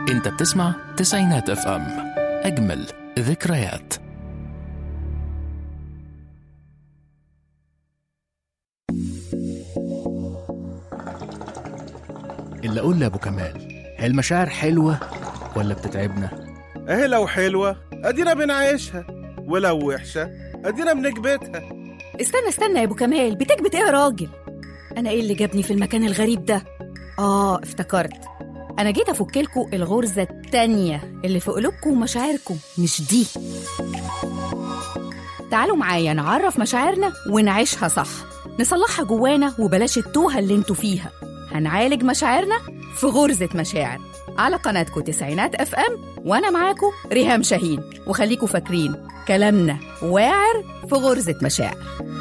انت بتسمع تسعينات اف ام اجمل ذكريات اللي اقول لابو كمال هي المشاعر حلوه ولا بتتعبنا اهي لو حلوة ادينا بنعيشها ولو وحشة ادينا بنكبتها استنى استنى يا ابو كمال بتكبت ايه يا راجل انا ايه اللي جابني في المكان الغريب ده اه افتكرت انا جيت افك لكم الغرزه التانية اللي في قلوبكم ومشاعركم مش دي تعالوا معايا نعرف مشاعرنا ونعيشها صح نصلحها جوانا وبلاش التوهه اللي انتوا فيها هنعالج مشاعرنا في غرزه مشاعر على قناتكم تسعينات اف ام وانا معاكم ريهام شاهين وخليكم فاكرين كلامنا واعر في غرزه مشاعر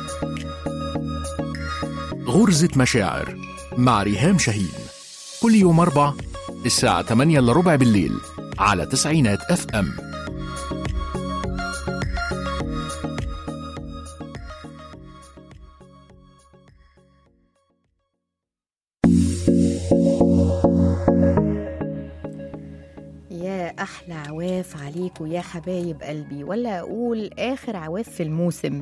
غرزة مشاعر مع ريهام شاهين كل يوم أربع الساعة 8 إلا ربع بالليل على تسعينات اف ام يا احلى عواف عليكم يا حبايب قلبي ولا اقول اخر عواف في الموسم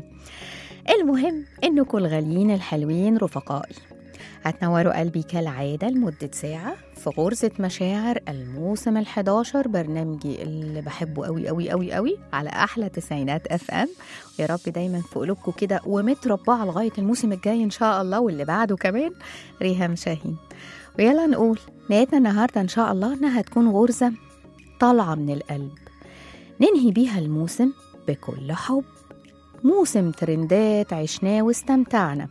المهم انكم الغاليين الحلوين رفقائي هتنوروا قلبي كالعادة لمدة ساعة في غرزة مشاعر الموسم ال11 برنامجي اللي بحبه قوي قوي قوي قوي على أحلى تسعينات اف ام يا رب دايما في قلوبكم كده ومتربعة لغاية الموسم الجاي إن شاء الله واللي بعده كمان ريهام شاهين ويلا نقول نيتنا النهاردة إن شاء الله إنها تكون غرزة طالعة من القلب ننهي بيها الموسم بكل حب موسم ترندات عشناه واستمتعنا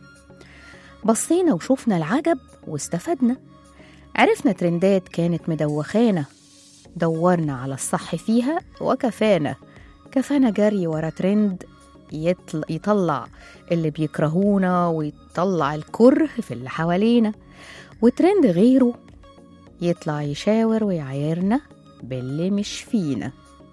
بصينا وشوفنا العجب واستفدنا عرفنا ترندات كانت مدوخانا دورنا على الصح فيها وكفانا كفانا جري ورا ترند يطل... يطلع اللي بيكرهونا ويطلع الكره في اللي حوالينا وترند غيره يطلع يشاور ويعايرنا باللي مش فينا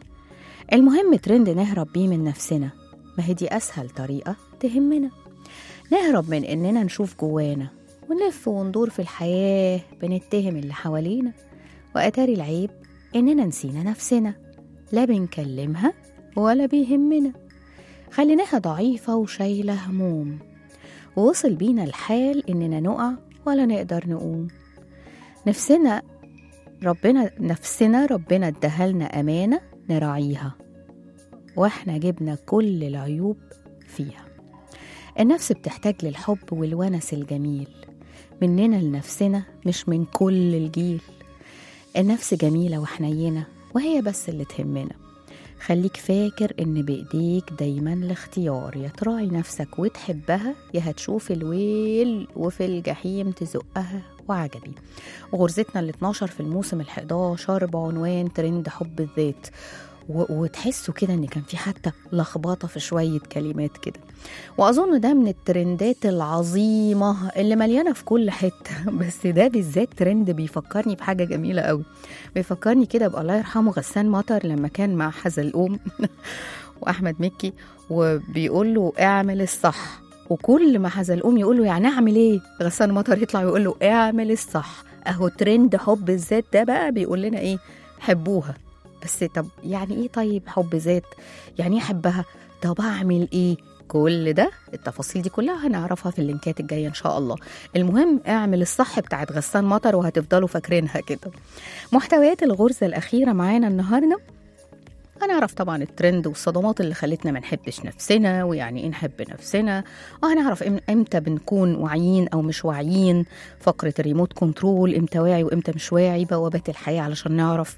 المهم ترند نهرب بيه من نفسنا ما هي دي أسهل طريقة تهمنا نهرب من إننا نشوف جوانا ونلف وندور في الحياة بنتهم اللي حوالينا وأتاري العيب إننا نسينا نفسنا لا بنكلمها ولا بيهمنا خليناها ضعيفة وشايلة هموم ووصل بينا الحال إننا نقع ولا نقدر نقوم نفسنا ربنا نفسنا ربنا ادهلنا أمانة نراعيها واحنا جبنا كل العيوب فيها النفس بتحتاج للحب والونس الجميل مننا لنفسنا مش من كل الجيل النفس جميلة وحنينة وهي بس اللي تهمنا خليك فاكر ان بايديك دايما الاختيار يا تراعي نفسك وتحبها يا هتشوف الويل وفي الجحيم تزقها وعجبي وغرزتنا ال 12 في الموسم ال 11 بعنوان ترند حب الذات و- وتحسوا كده ان كان في حتى لخبطه في شويه كلمات كده واظن ده من الترندات العظيمه اللي مليانه في كل حته بس ده بالذات ترند بيفكرني بحاجه جميله قوي بيفكرني كده بقى الله يرحمه غسان مطر لما كان مع حزلقوم واحمد مكي وبيقول له اعمل الصح وكل ما حزلقوم يقول له يعني اعمل ايه غسان مطر يطلع يقول له اعمل الصح اهو ترند حب الذات ده بقى بيقول لنا ايه حبوها بس طب يعني ايه طيب حب ذات يعني ايه احبها طب اعمل ايه كل ده التفاصيل دي كلها هنعرفها في اللينكات الجايه ان شاء الله المهم اعمل الصح بتاعت غسان مطر وهتفضلوا فاكرينها كده محتويات الغرزه الاخيره معانا النهارده هنعرف طبعا الترند والصدمات اللي خلتنا ما نحبش نفسنا ويعني ايه نحب نفسنا وهنعرف إم- امتى بنكون واعيين او مش واعيين فقره الريموت كنترول امتى واعي وامتى مش واعي بوابات الحياه علشان نعرف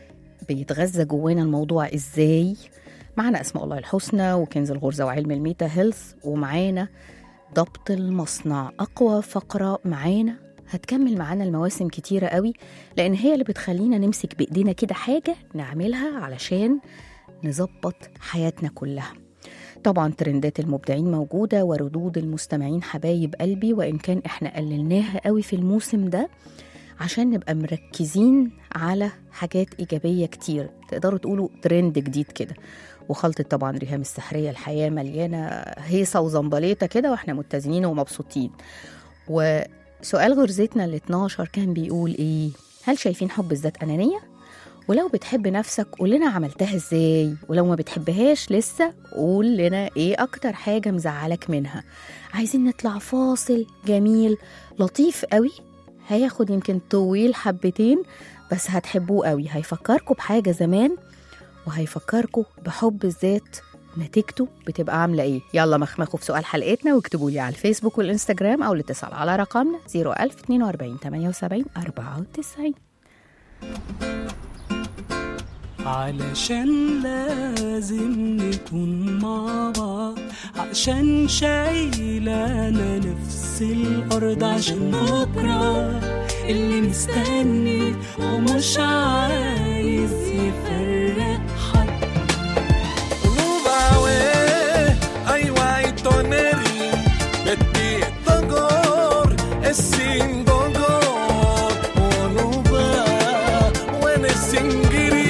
بيتغذى جوانا الموضوع ازاي معانا اسماء الله الحسنى وكنز الغرزه وعلم الميتا هيلث ومعانا ضبط المصنع اقوى فقره معانا هتكمل معانا المواسم كتيرة قوي لأن هي اللي بتخلينا نمسك بإيدينا كده حاجة نعملها علشان نظبط حياتنا كلها طبعا ترندات المبدعين موجودة وردود المستمعين حبايب قلبي وإن كان إحنا قللناها قوي في الموسم ده عشان نبقى مركزين على حاجات إيجابية كتير تقدروا تقولوا ترند جديد كده وخلطة طبعا ريهام السحرية الحياة مليانة هيصة وزنبليطة كده واحنا متزنين ومبسوطين وسؤال غرزتنا ال 12 كان بيقول ايه هل شايفين حب الذات أنانية ولو بتحب نفسك قول لنا عملتها ازاي ولو ما بتحبهاش لسه قول لنا ايه اكتر حاجة مزعلك منها عايزين نطلع فاصل جميل لطيف قوي هياخد يمكن طويل حبتين بس هتحبوه قوي هيفكركوا بحاجة زمان وهيفكركوا بحب الذات نتيجته بتبقى عاملة ايه يلا مخمخوا في سؤال حلقتنا واكتبوا لي على الفيسبوك والانستجرام او الاتصال على رقمنا 01042 78 94 علشان لازم نكون مع بعض عشان شايلانا نفس الأرض عشان بكرة اللي مستني ومش عايز يفرق حد Rubawe, ai guai toneri, beti togor, esin gogor, onuba, wene singiri.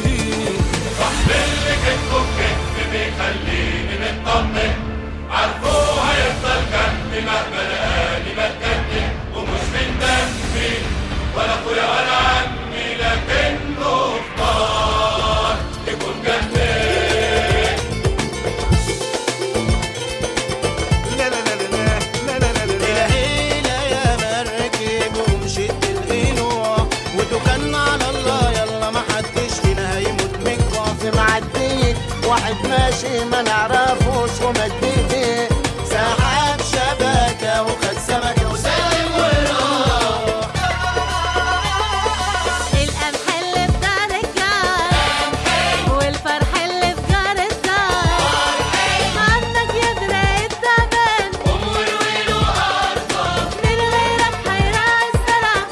لا لا لا لا لا لا لا لا العيلة يا مركب ومشيت القنوع وتوكلنا على الله يلا ما حدش فينا هيموت من جوع في معدية واحد ماشي ما نعرفوش ومد ايديه سحب شبكة وخد سمكة وسلم وراح القمح اللي في دار الجار والفرح اللي في جار الدار عندك يا دراع التعبان من غيرك هيرعى الزرع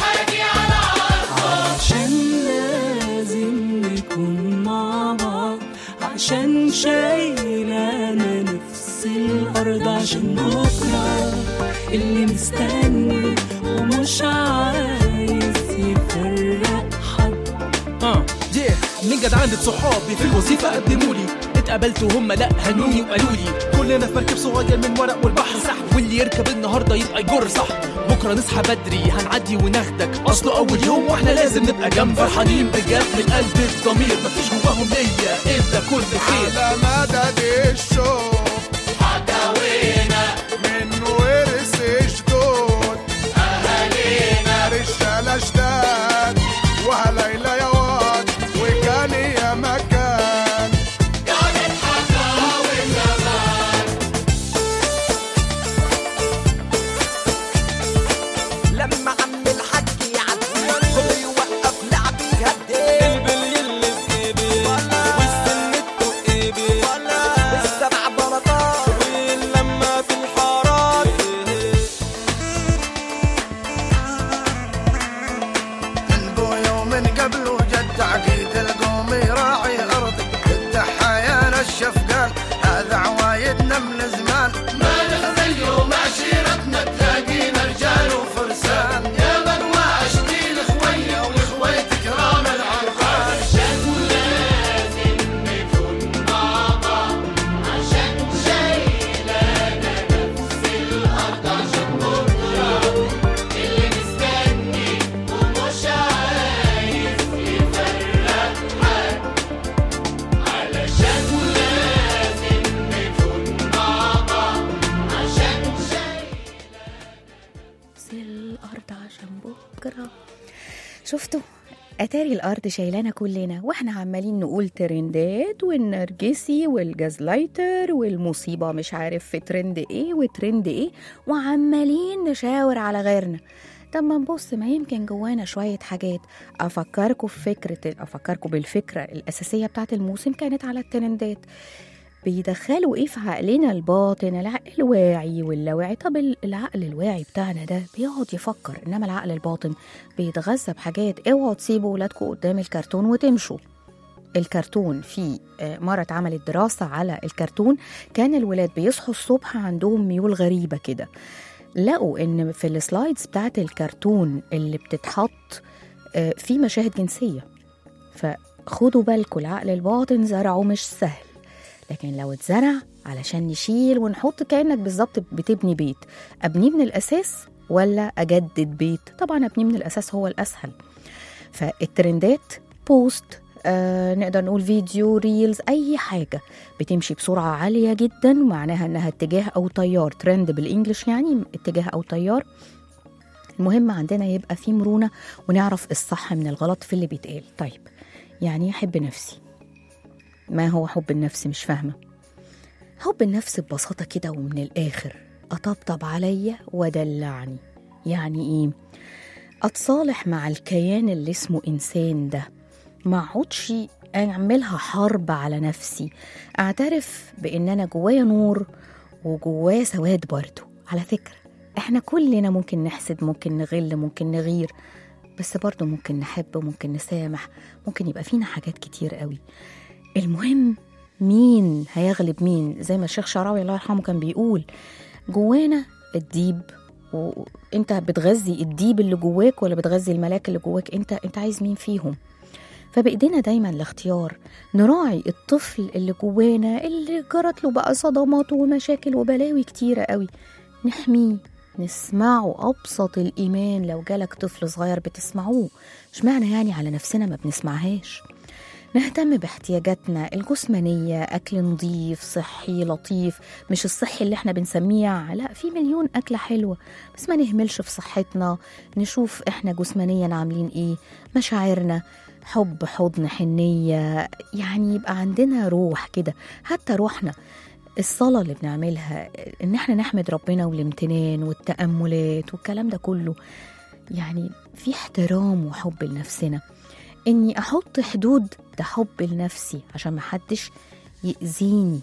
عشان لازم نكون مع بعض عشان شايلانا نفس الأرض عشان بكرة اللي مستني ومش عايز يفرق حد اه yeah. من جدعان صحابي في الوظيفة قدموا لي اتقابلت وهم لا هنوني وقالوا لي كلنا في مركب صغير من ورق والبحر سحب واللي يركب النهارده يبقى يجر صح بكره نصحى بدري هنعدي وناخدك اصله اول يوم واحنا لازم نبقى جنب فرحانين بجد من قلب الضمير مفيش جواهم ليا الا كل خير على مدد الشوق حكاوينا من ورث جدود أهالينا رجالة جداد وهليلة يا واد وكان يا مكان كانت حكاوي زمان لما عم الحاج يعدي كله يوقف لعبي يهدي البلي اللي في ايدي والسنة في ايدي السبع بلاطات واللمة في الحارات من بويا ومن قبله جد عقيد القوم يراعي ارضي التحايا الشفقان هذا عوايدنا من زمان ما نخذل يوم عشيرتنا تلاقينا رجال وفرسان يا من وعشتي الاخوية والاخوية كرام العرفان بس الأرض عشان بكرة شفتوا أتاري الأرض شايلانا كلنا وإحنا عمالين نقول ترندات والنرجسي والجازلايتر والمصيبة مش عارف في ترند إيه وترند إيه وعمالين نشاور على غيرنا طب ما نبص ما يمكن جوانا شوية حاجات أفكركم في فكرة أفكركم بالفكرة الأساسية بتاعت الموسم كانت على الترندات بيدخلوا ايه في عقلنا الباطن العقل الواعي واللاواعي طب ال- العقل الواعي بتاعنا ده بيقعد يفكر انما العقل الباطن بيتغذى بحاجات اوعوا تسيبوا ولادكم قدام الكرتون وتمشوا الكرتون في آه، مرة اتعملت دراسة على الكرتون كان الولاد بيصحوا الصبح عندهم ميول غريبة كده لقوا ان في السلايدز بتاعت الكرتون اللي بتتحط آه، في مشاهد جنسية فخدوا بالكم العقل الباطن زرعه مش سهل لكن لو اتزرع علشان نشيل ونحط كأنك بالظبط بتبني بيت أبنيه من الأساس ولا أجدد بيت طبعا أبنيه من الأساس هو الأسهل فالترندات بوست آه نقدر نقول فيديو ريلز اي حاجه بتمشي بسرعه عاليه جدا معناها انها اتجاه او تيار ترند بالانجلش يعني اتجاه او تيار المهم عندنا يبقى في مرونه ونعرف الصح من الغلط في اللي بيتقال طيب يعني إيه احب نفسي ما هو حب النفس مش فاهمه حب النفس ببساطه كده ومن الاخر اطبطب عليا ودلعني يعني ايه اتصالح مع الكيان اللي اسمه انسان ده ما اقعدش اعملها حرب على نفسي اعترف بان انا جوايا نور وجوايا سواد برضه على فكره احنا كلنا ممكن نحسد ممكن نغل ممكن نغير بس برضه ممكن نحب ممكن نسامح ممكن يبقى فينا حاجات كتير قوي المهم مين هيغلب مين زي ما الشيخ شعراوي الله يرحمه كان بيقول جوانا الديب وانت بتغذي الديب اللي جواك ولا بتغذي الملاك اللي جواك انت انت عايز مين فيهم فبايدينا دايما الاختيار نراعي الطفل اللي جوانا اللي جرت له بقى صدمات ومشاكل وبلاوي كتيرة قوي نحميه نسمعه أبسط الإيمان لو جالك طفل صغير بتسمعوه مش معنى يعني على نفسنا ما بنسمعهاش نهتم باحتياجاتنا الجسمانية أكل نظيف صحي لطيف مش الصحي اللي احنا بنسميه لا في مليون أكلة حلوة بس ما نهملش في صحتنا نشوف احنا جسمانيا عاملين ايه مشاعرنا حب حضن حنية يعني يبقى عندنا روح كده حتى روحنا الصلاة اللي بنعملها إن إحنا نحمد ربنا والامتنان والتأملات والكلام ده كله يعني في احترام وحب لنفسنا إني أحط حدود ده حب لنفسي عشان محدش يأذيني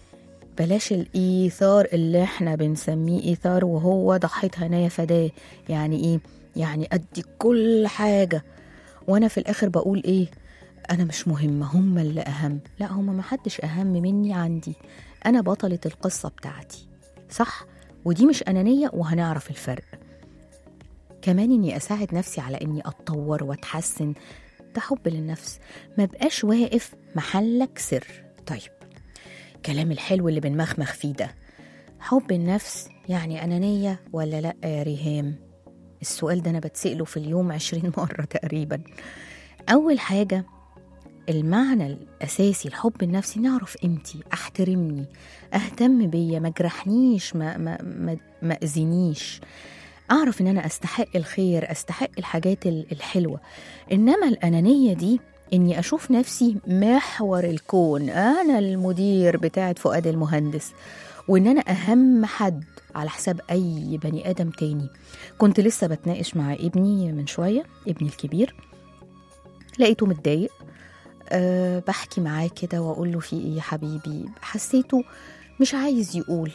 بلاش الإيثار اللي إحنا بنسميه إيثار وهو ضحيت هنايا فداه يعني إيه؟ يعني أدي كل حاجة وأنا في الآخر بقول إيه؟ أنا مش مهمة هم اللي أهم لا هم محدش أهم مني عندي أنا بطلة القصة بتاعتي صح؟ ودي مش أنانية وهنعرف الفرق كمان إني أساعد نفسي على إني أتطور وأتحسن ده حب للنفس ما بقاش واقف محلك سر طيب كلام الحلو اللي بنمخمخ فيه ده حب النفس يعني أنانية ولا لأ يا ريهام السؤال ده أنا بتسأله في اليوم عشرين مرة تقريبا أول حاجة المعنى الأساسي الحب النفسي نعرف قيمتي أحترمني أهتم بيا ما جرحنيش ما, ما, ما, ما أذينيش أعرف إن أنا أستحق الخير أستحق الحاجات ال- الحلوة إنما الأنانية دي إني أشوف نفسي محور الكون أنا المدير بتاعت فؤاد المهندس وإن أنا أهم حد على حساب أي بني آدم تاني كنت لسه بتناقش مع ابني من شوية ابني الكبير لقيته متضايق أه بحكي معاه كده واقول له في ايه يا حبيبي حسيته مش عايز يقول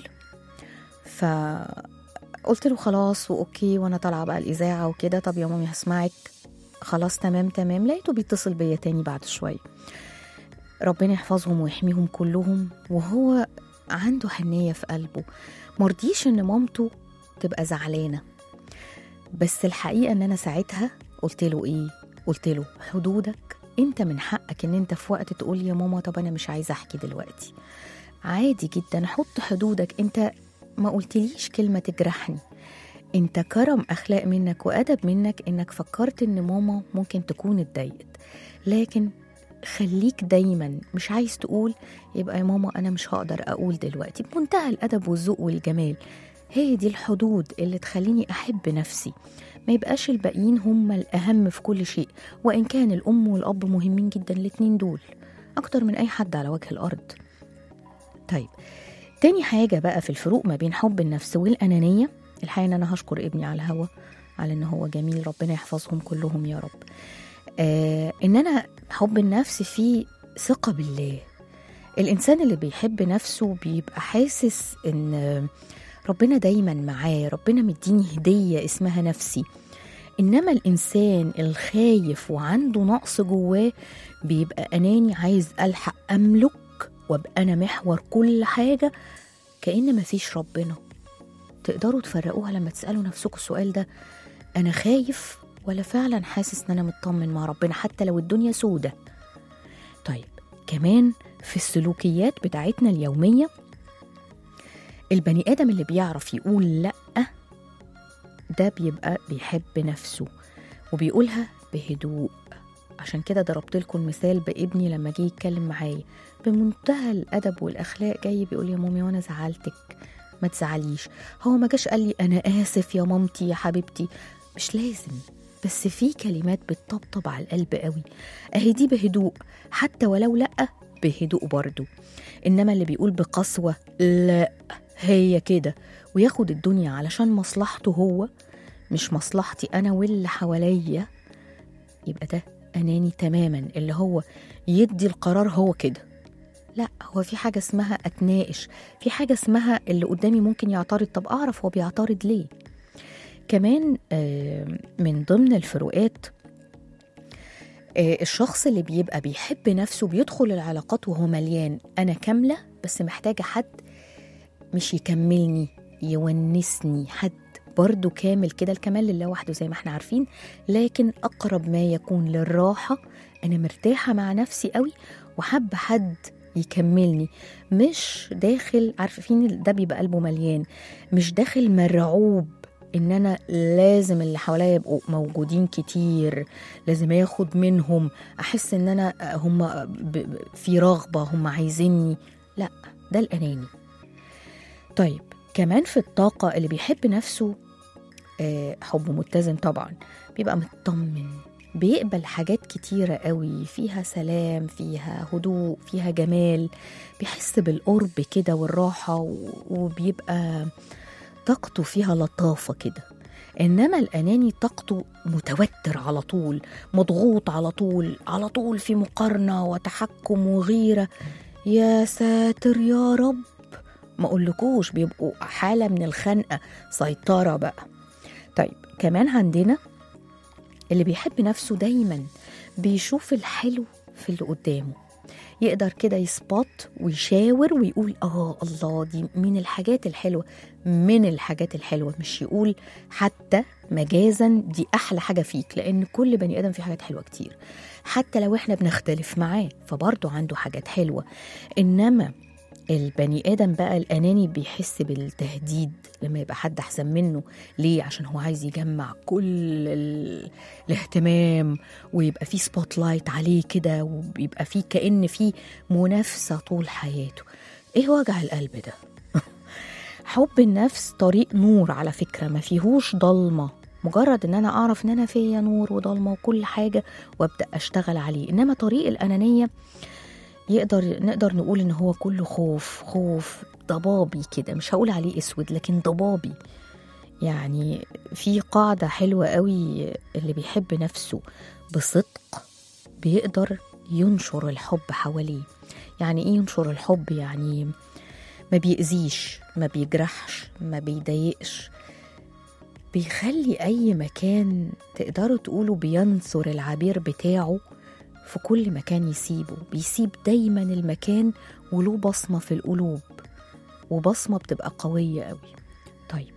فقلت له خلاص واوكي وانا طالعه بقى الاذاعه وكده طب يا مامي هسمعك خلاص تمام تمام لقيته بيتصل بيا تاني بعد شويه ربنا يحفظهم ويحميهم كلهم وهو عنده حنيه في قلبه مرضيش ان مامته تبقى زعلانه بس الحقيقه ان انا ساعتها قلت له ايه قلت له حدودك انت من حقك ان انت في وقت تقول يا ماما طب انا مش عايزه احكي دلوقتي عادي جدا حط حدودك انت ما قلتليش كلمه تجرحني انت كرم اخلاق منك وادب منك انك فكرت ان ماما ممكن تكون اتضايقت لكن خليك دايما مش عايز تقول يبقى يا ماما انا مش هقدر اقول دلوقتي بمنتهى الادب والذوق والجمال هي دي الحدود اللي تخليني احب نفسي ما يبقاش الباقيين هم الاهم في كل شيء وان كان الام والاب مهمين جدا الاتنين دول اكتر من اي حد على وجه الارض طيب تاني حاجة بقى في الفروق ما بين حب النفس والأنانية الحقيقة إن أنا هشكر ابني على الهوا على إن هو جميل ربنا يحفظهم كلهم يا رب آه إن أنا حب النفس فيه ثقة بالله الإنسان اللي بيحب نفسه بيبقى حاسس إن ربنا دايما معاه ربنا مديني هدية اسمها نفسي إنما الإنسان الخايف وعنده نقص جواه بيبقى أناني عايز ألحق أملك وأبقى أنا محور كل حاجة كأن مفيش ربنا تقدروا تفرقوها لما تسألوا نفسكم السؤال ده أنا خايف ولا فعلا حاسس إن أنا مطمن مع ربنا حتى لو الدنيا سودة طيب كمان في السلوكيات بتاعتنا اليومية البني آدم اللي بيعرف يقول لأ ده بيبقى بيحب نفسه وبيقولها بهدوء عشان كده ضربت لكم المثال بابني لما جه يتكلم معايا بمنتهى الادب والاخلاق جاي بيقول لي يا مامي وانا زعلتك ما تزعليش هو ما جاش قال لي انا اسف يا مامتي يا حبيبتي مش لازم بس في كلمات بتطبطب على القلب قوي اهي دي بهدوء حتى ولو لا بهدوء برضه انما اللي بيقول بقسوه لا هي كده وياخد الدنيا علشان مصلحته هو مش مصلحتي انا واللي حواليا يبقى ده اناني تماما اللي هو يدي القرار هو كده لا هو في حاجه اسمها اتناقش في حاجه اسمها اللي قدامي ممكن يعترض طب اعرف هو بيعترض ليه كمان آه، من ضمن الفروقات آه، الشخص اللي بيبقى بيحب نفسه بيدخل العلاقات وهو مليان انا كامله بس محتاجه حد مش يكملني يونسني حد برضه كامل كده الكمال لله وحده زي ما احنا عارفين لكن اقرب ما يكون للراحه انا مرتاحه مع نفسي قوي وحابه حد يكملني مش داخل عارفين ده بيبقى قلبه مليان مش داخل مرعوب ان انا لازم اللي حواليا يبقوا موجودين كتير لازم اخد منهم احس ان انا هم ب- ب- في رغبه هم عايزيني لا ده الاناني طيب كمان في الطاقه اللي بيحب نفسه آه، حب متزن طبعا بيبقى مطمن بيقبل حاجات كتيرة قوي فيها سلام فيها هدوء فيها جمال بيحس بالقرب كده والراحة و- وبيبقى طاقته فيها لطافة كده إنما الأناني طاقته متوتر على طول مضغوط على طول على طول في مقارنة وتحكم وغيرة يا ساتر يا رب ما أقولكوش بيبقوا حالة من الخنقة سيطرة بقى طيب كمان عندنا اللي بيحب نفسه دايما بيشوف الحلو في اللي قدامه يقدر كده يسبوت ويشاور ويقول اه الله دي من الحاجات الحلوه من الحاجات الحلوه مش يقول حتى مجازا دي احلى حاجه فيك لان كل بني ادم فيه حاجات حلوه كتير حتى لو احنا بنختلف معاه فبرضه عنده حاجات حلوه انما البني ادم بقى الاناني بيحس بالتهديد لما يبقى حد احسن منه ليه عشان هو عايز يجمع كل ال... الاهتمام ويبقى فيه سبوت لايت عليه كده وبيبقى فيه كأن فيه منافسة طول حياته ايه وجع القلب ده حب النفس طريق نور على فكرة ما فيهوش ضلمة مجرد ان انا اعرف ان انا فيا نور وضلمة وكل حاجة وابدأ اشتغل عليه انما طريق الانانية يقدر نقدر نقول ان هو كله خوف خوف ضبابي كده مش هقول عليه اسود لكن ضبابي يعني في قاعدة حلوة قوي اللي بيحب نفسه بصدق بيقدر ينشر الحب حواليه يعني ايه ينشر الحب يعني ما بيأذيش ما بيجرحش ما بيضايقش بيخلي أي مكان تقدروا تقولوا بينثر العبير بتاعه في كل مكان يسيبه بيسيب دايما المكان وله بصمة في القلوب وبصمة بتبقى قوية قوي طيب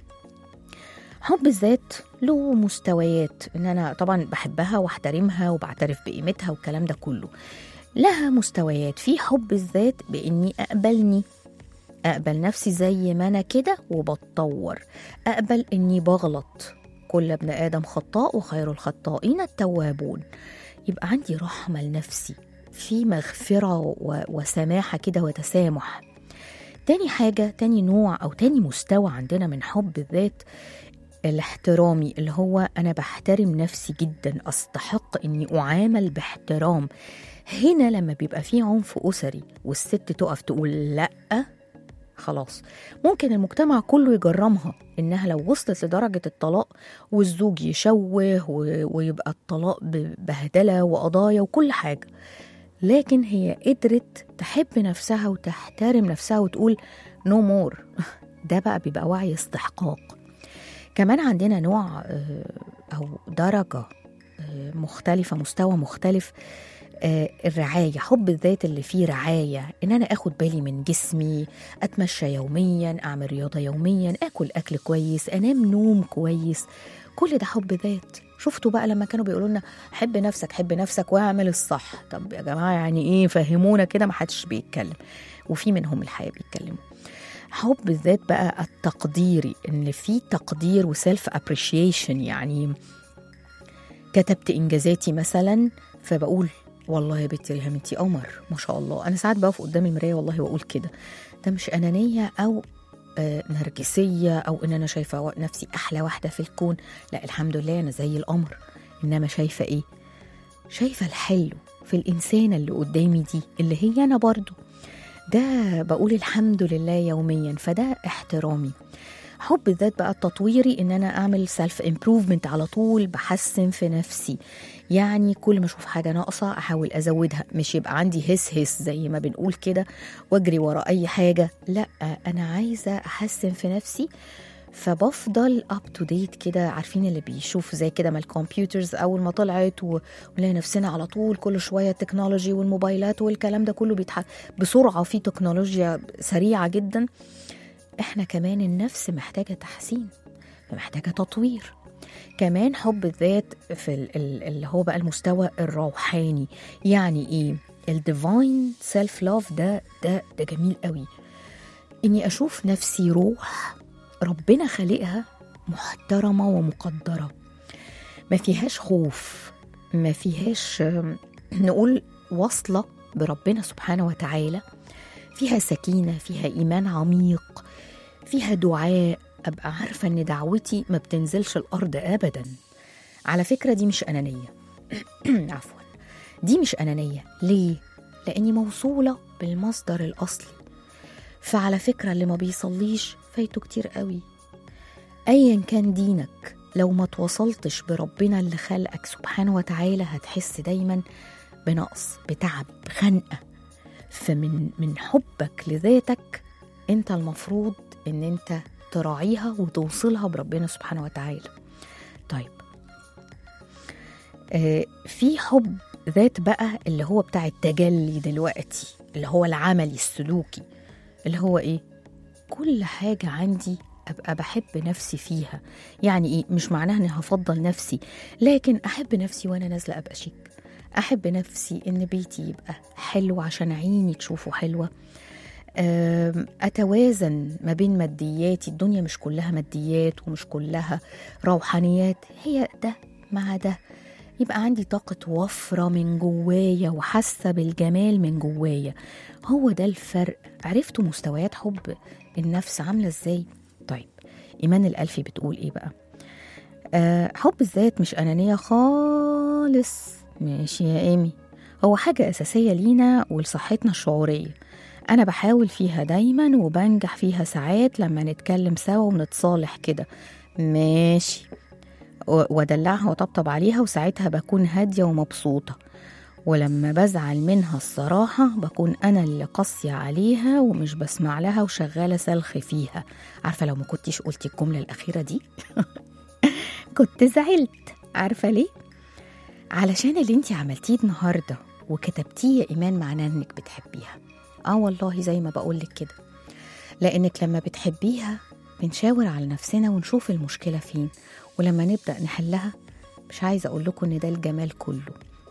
حب الذات له مستويات ان انا طبعا بحبها واحترمها وبعترف بقيمتها والكلام ده كله لها مستويات في حب الذات باني اقبلني اقبل نفسي زي ما انا كده وبتطور اقبل اني بغلط كل ابن ادم خطاء وخير الخطائين التوابون يبقى عندي رحمه لنفسي في مغفره و- وسماحه كده وتسامح تاني حاجه تاني نوع او تاني مستوى عندنا من حب الذات الاحترامي اللي هو انا بحترم نفسي جدا استحق اني اعامل باحترام هنا لما بيبقى في عنف اسري والست تقف تقول لا خلاص ممكن المجتمع كله يجرمها انها لو وصلت لدرجه الطلاق والزوج يشوه و- ويبقى الطلاق ببهدله وقضايا وكل حاجه لكن هي قدرت تحب نفسها وتحترم نفسها وتقول نو no مور ده بقى بيبقى وعي استحقاق كمان عندنا نوع آه، او درجه آه، مختلفه مستوى مختلف آه، الرعاية حب الذات اللي فيه رعاية إن أنا أخد بالي من جسمي أتمشى يوميا أعمل رياضة يوميا أكل أكل كويس أنام نوم كويس كل ده حب ذات شفتوا بقى لما كانوا بيقولوا لنا حب نفسك حب نفسك واعمل الصح طب يا جماعة يعني إيه فهمونا كده ما حدش بيتكلم وفي منهم الحقيقة بيتكلموا حب الذات بقى التقديري ان في تقدير وسيلف ابريشيشن يعني كتبت انجازاتي مثلا فبقول والله يا بنتي ريهام انتي قمر ما شاء الله انا ساعات بقف قدام المرايه والله واقول كده ده مش انانيه او آه، نرجسيه او ان انا شايفه نفسي احلى واحده في الكون لا الحمد لله انا زي القمر انما شايفه ايه شايفه الحلو في الانسانه اللي قدامي دي اللي هي انا برضو ده بقول الحمد لله يوميا فده احترامي حب الذات بقى التطويري ان انا اعمل سيلف امبروفمنت على طول بحسن في نفسي يعني كل ما اشوف حاجه ناقصه احاول ازودها مش يبقى عندي هس هس زي ما بنقول كده واجري ورا اي حاجه لا انا عايزه احسن في نفسي فبفضل اب تو ديت كده عارفين اللي بيشوف زي كده ما الكمبيوترز اول ما طلعت و- ونلاقي نفسنا على طول كل شويه التكنولوجي والموبايلات والكلام ده كله بيتحرك بسرعه في تكنولوجيا سريعه جدا احنا كمان النفس محتاجه تحسين محتاجه تطوير كمان حب الذات في ال- ال- اللي هو بقى المستوى الروحاني يعني ايه الديفاين سيلف لاف ده ده ده جميل قوي اني اشوف نفسي روح ربنا خالقها محترمه ومقدره ما فيهاش خوف ما فيهاش آم، نقول واصله بربنا سبحانه وتعالى فيها سكينه فيها ايمان عميق فيها دعاء ابقى عارفه ان دعوتي ما بتنزلش الارض ابدا على فكره دي مش انانيه عفوا دي مش انانيه ليه لاني موصوله بالمصدر الاصلي فعلى فكره اللي ما بيصليش فايته كتير قوي ايا كان دينك لو ما تواصلتش بربنا اللي خلقك سبحانه وتعالى هتحس دايما بنقص بتعب بخنقه فمن من حبك لذاتك انت المفروض ان انت تراعيها وتوصلها بربنا سبحانه وتعالى طيب آه في حب ذات بقى اللي هو بتاع التجلي دلوقتي اللي هو العملي السلوكي اللي هو ايه كل حاجة عندي أبقى بحب نفسي فيها يعني إيه مش معناها إني هفضل نفسي لكن أحب نفسي وأنا نازلة أبقى شيك أحب نفسي إن بيتي يبقى حلو عشان عيني تشوفه حلوة أم، أتوازن ما بين مادياتي الدنيا مش كلها ماديات ومش كلها روحانيات هي ده مع ده يبقى عندي طاقة وفرة من جوايا وحاسة بالجمال من جوايا هو ده الفرق عرفتوا مستويات حب النفس عاملة ازاي طيب إيمان الألفي بتقول ايه بقى أه حب الذات مش أنانية خالص ماشي يا إيمي هو حاجة أساسية لينا ولصحتنا الشعورية أنا بحاول فيها دايما وبنجح فيها ساعات لما نتكلم سوا ونتصالح كده ماشي و- وادلعها وطبطب عليها وساعتها بكون هاديه ومبسوطه ولما بزعل منها الصراحة بكون أنا اللي قاسية عليها ومش بسمع لها وشغالة سلخ فيها عارفة لو ما كنتش قلتي الجملة الأخيرة دي كنت زعلت عارفة ليه؟ علشان اللي انتي عملتيه النهاردة وكتبتيه يا إيمان معناه إنك بتحبيها آه والله زي ما بقولك كده لأنك لما بتحبيها بنشاور على نفسنا ونشوف المشكلة فين ولما نبدأ نحلها مش عايزة أقول لكم إن ده الجمال كله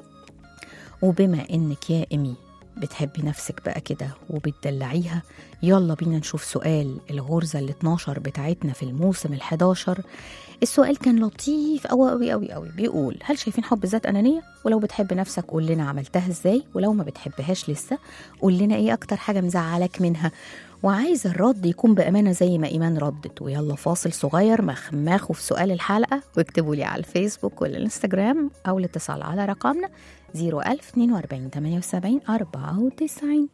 وبما إنك يا إيمي بتحبي نفسك بقى كده وبتدلعيها يلا بينا نشوف سؤال الغرزة ال 12 بتاعتنا في الموسم ال 11 السؤال كان لطيف أوي أوي أوي أوي بيقول هل شايفين حب الذات أنانية؟ ولو بتحب نفسك قول لنا عملتها إزاي ولو ما بتحبهاش لسه قول لنا إيه أكتر حاجة مزعلك منها وعايزة الرد يكون بأمانة زي ما إيمان ردت ويلا فاصل صغير مخماخه في سؤال الحلقة واكتبوا لي على الفيسبوك والإنستجرام أو الاتصال على رقمنا 01042 78 94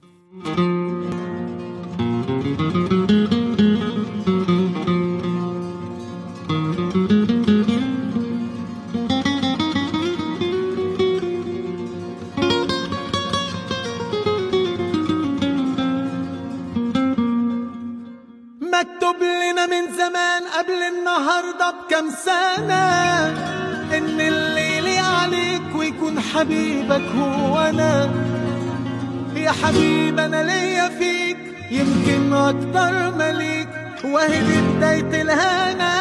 مكتوب لنا من زمان قبل النهاردة بكم سنة إن الليل عليك ويكون حبيبك هو أنا يا حبيب أنا ليا فيك يمكن أكتر مليك وهي دي بداية الهنا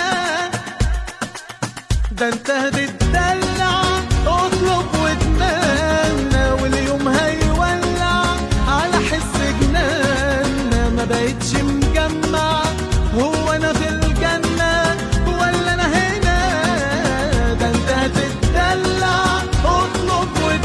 ده انت هتتدلع اطلب واتمنى واليوم هيولع على حس جنان ما بقتش مجمع هو انا في الجنة ولا انا هنا ده انت هتتدلع اطلب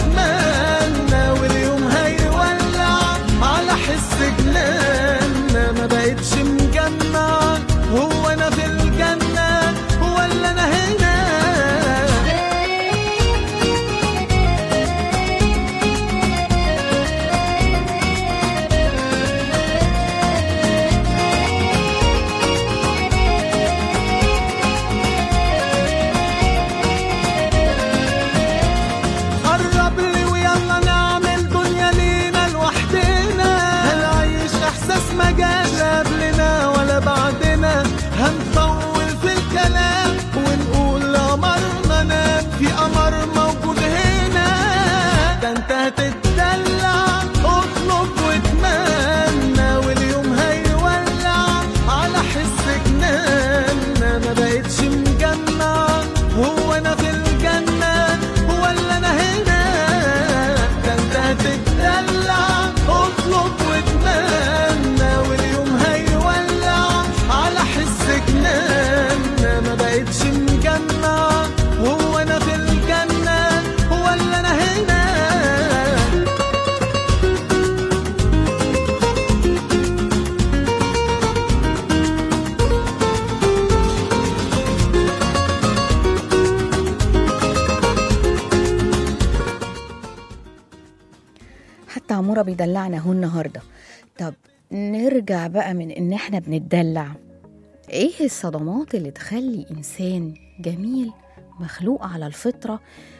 عمورة بيدلعنا اهو النهاردة طب نرجع بقى من ان احنا بنتدلع ايه الصدمات اللي تخلي انسان جميل مخلوق على الفطرة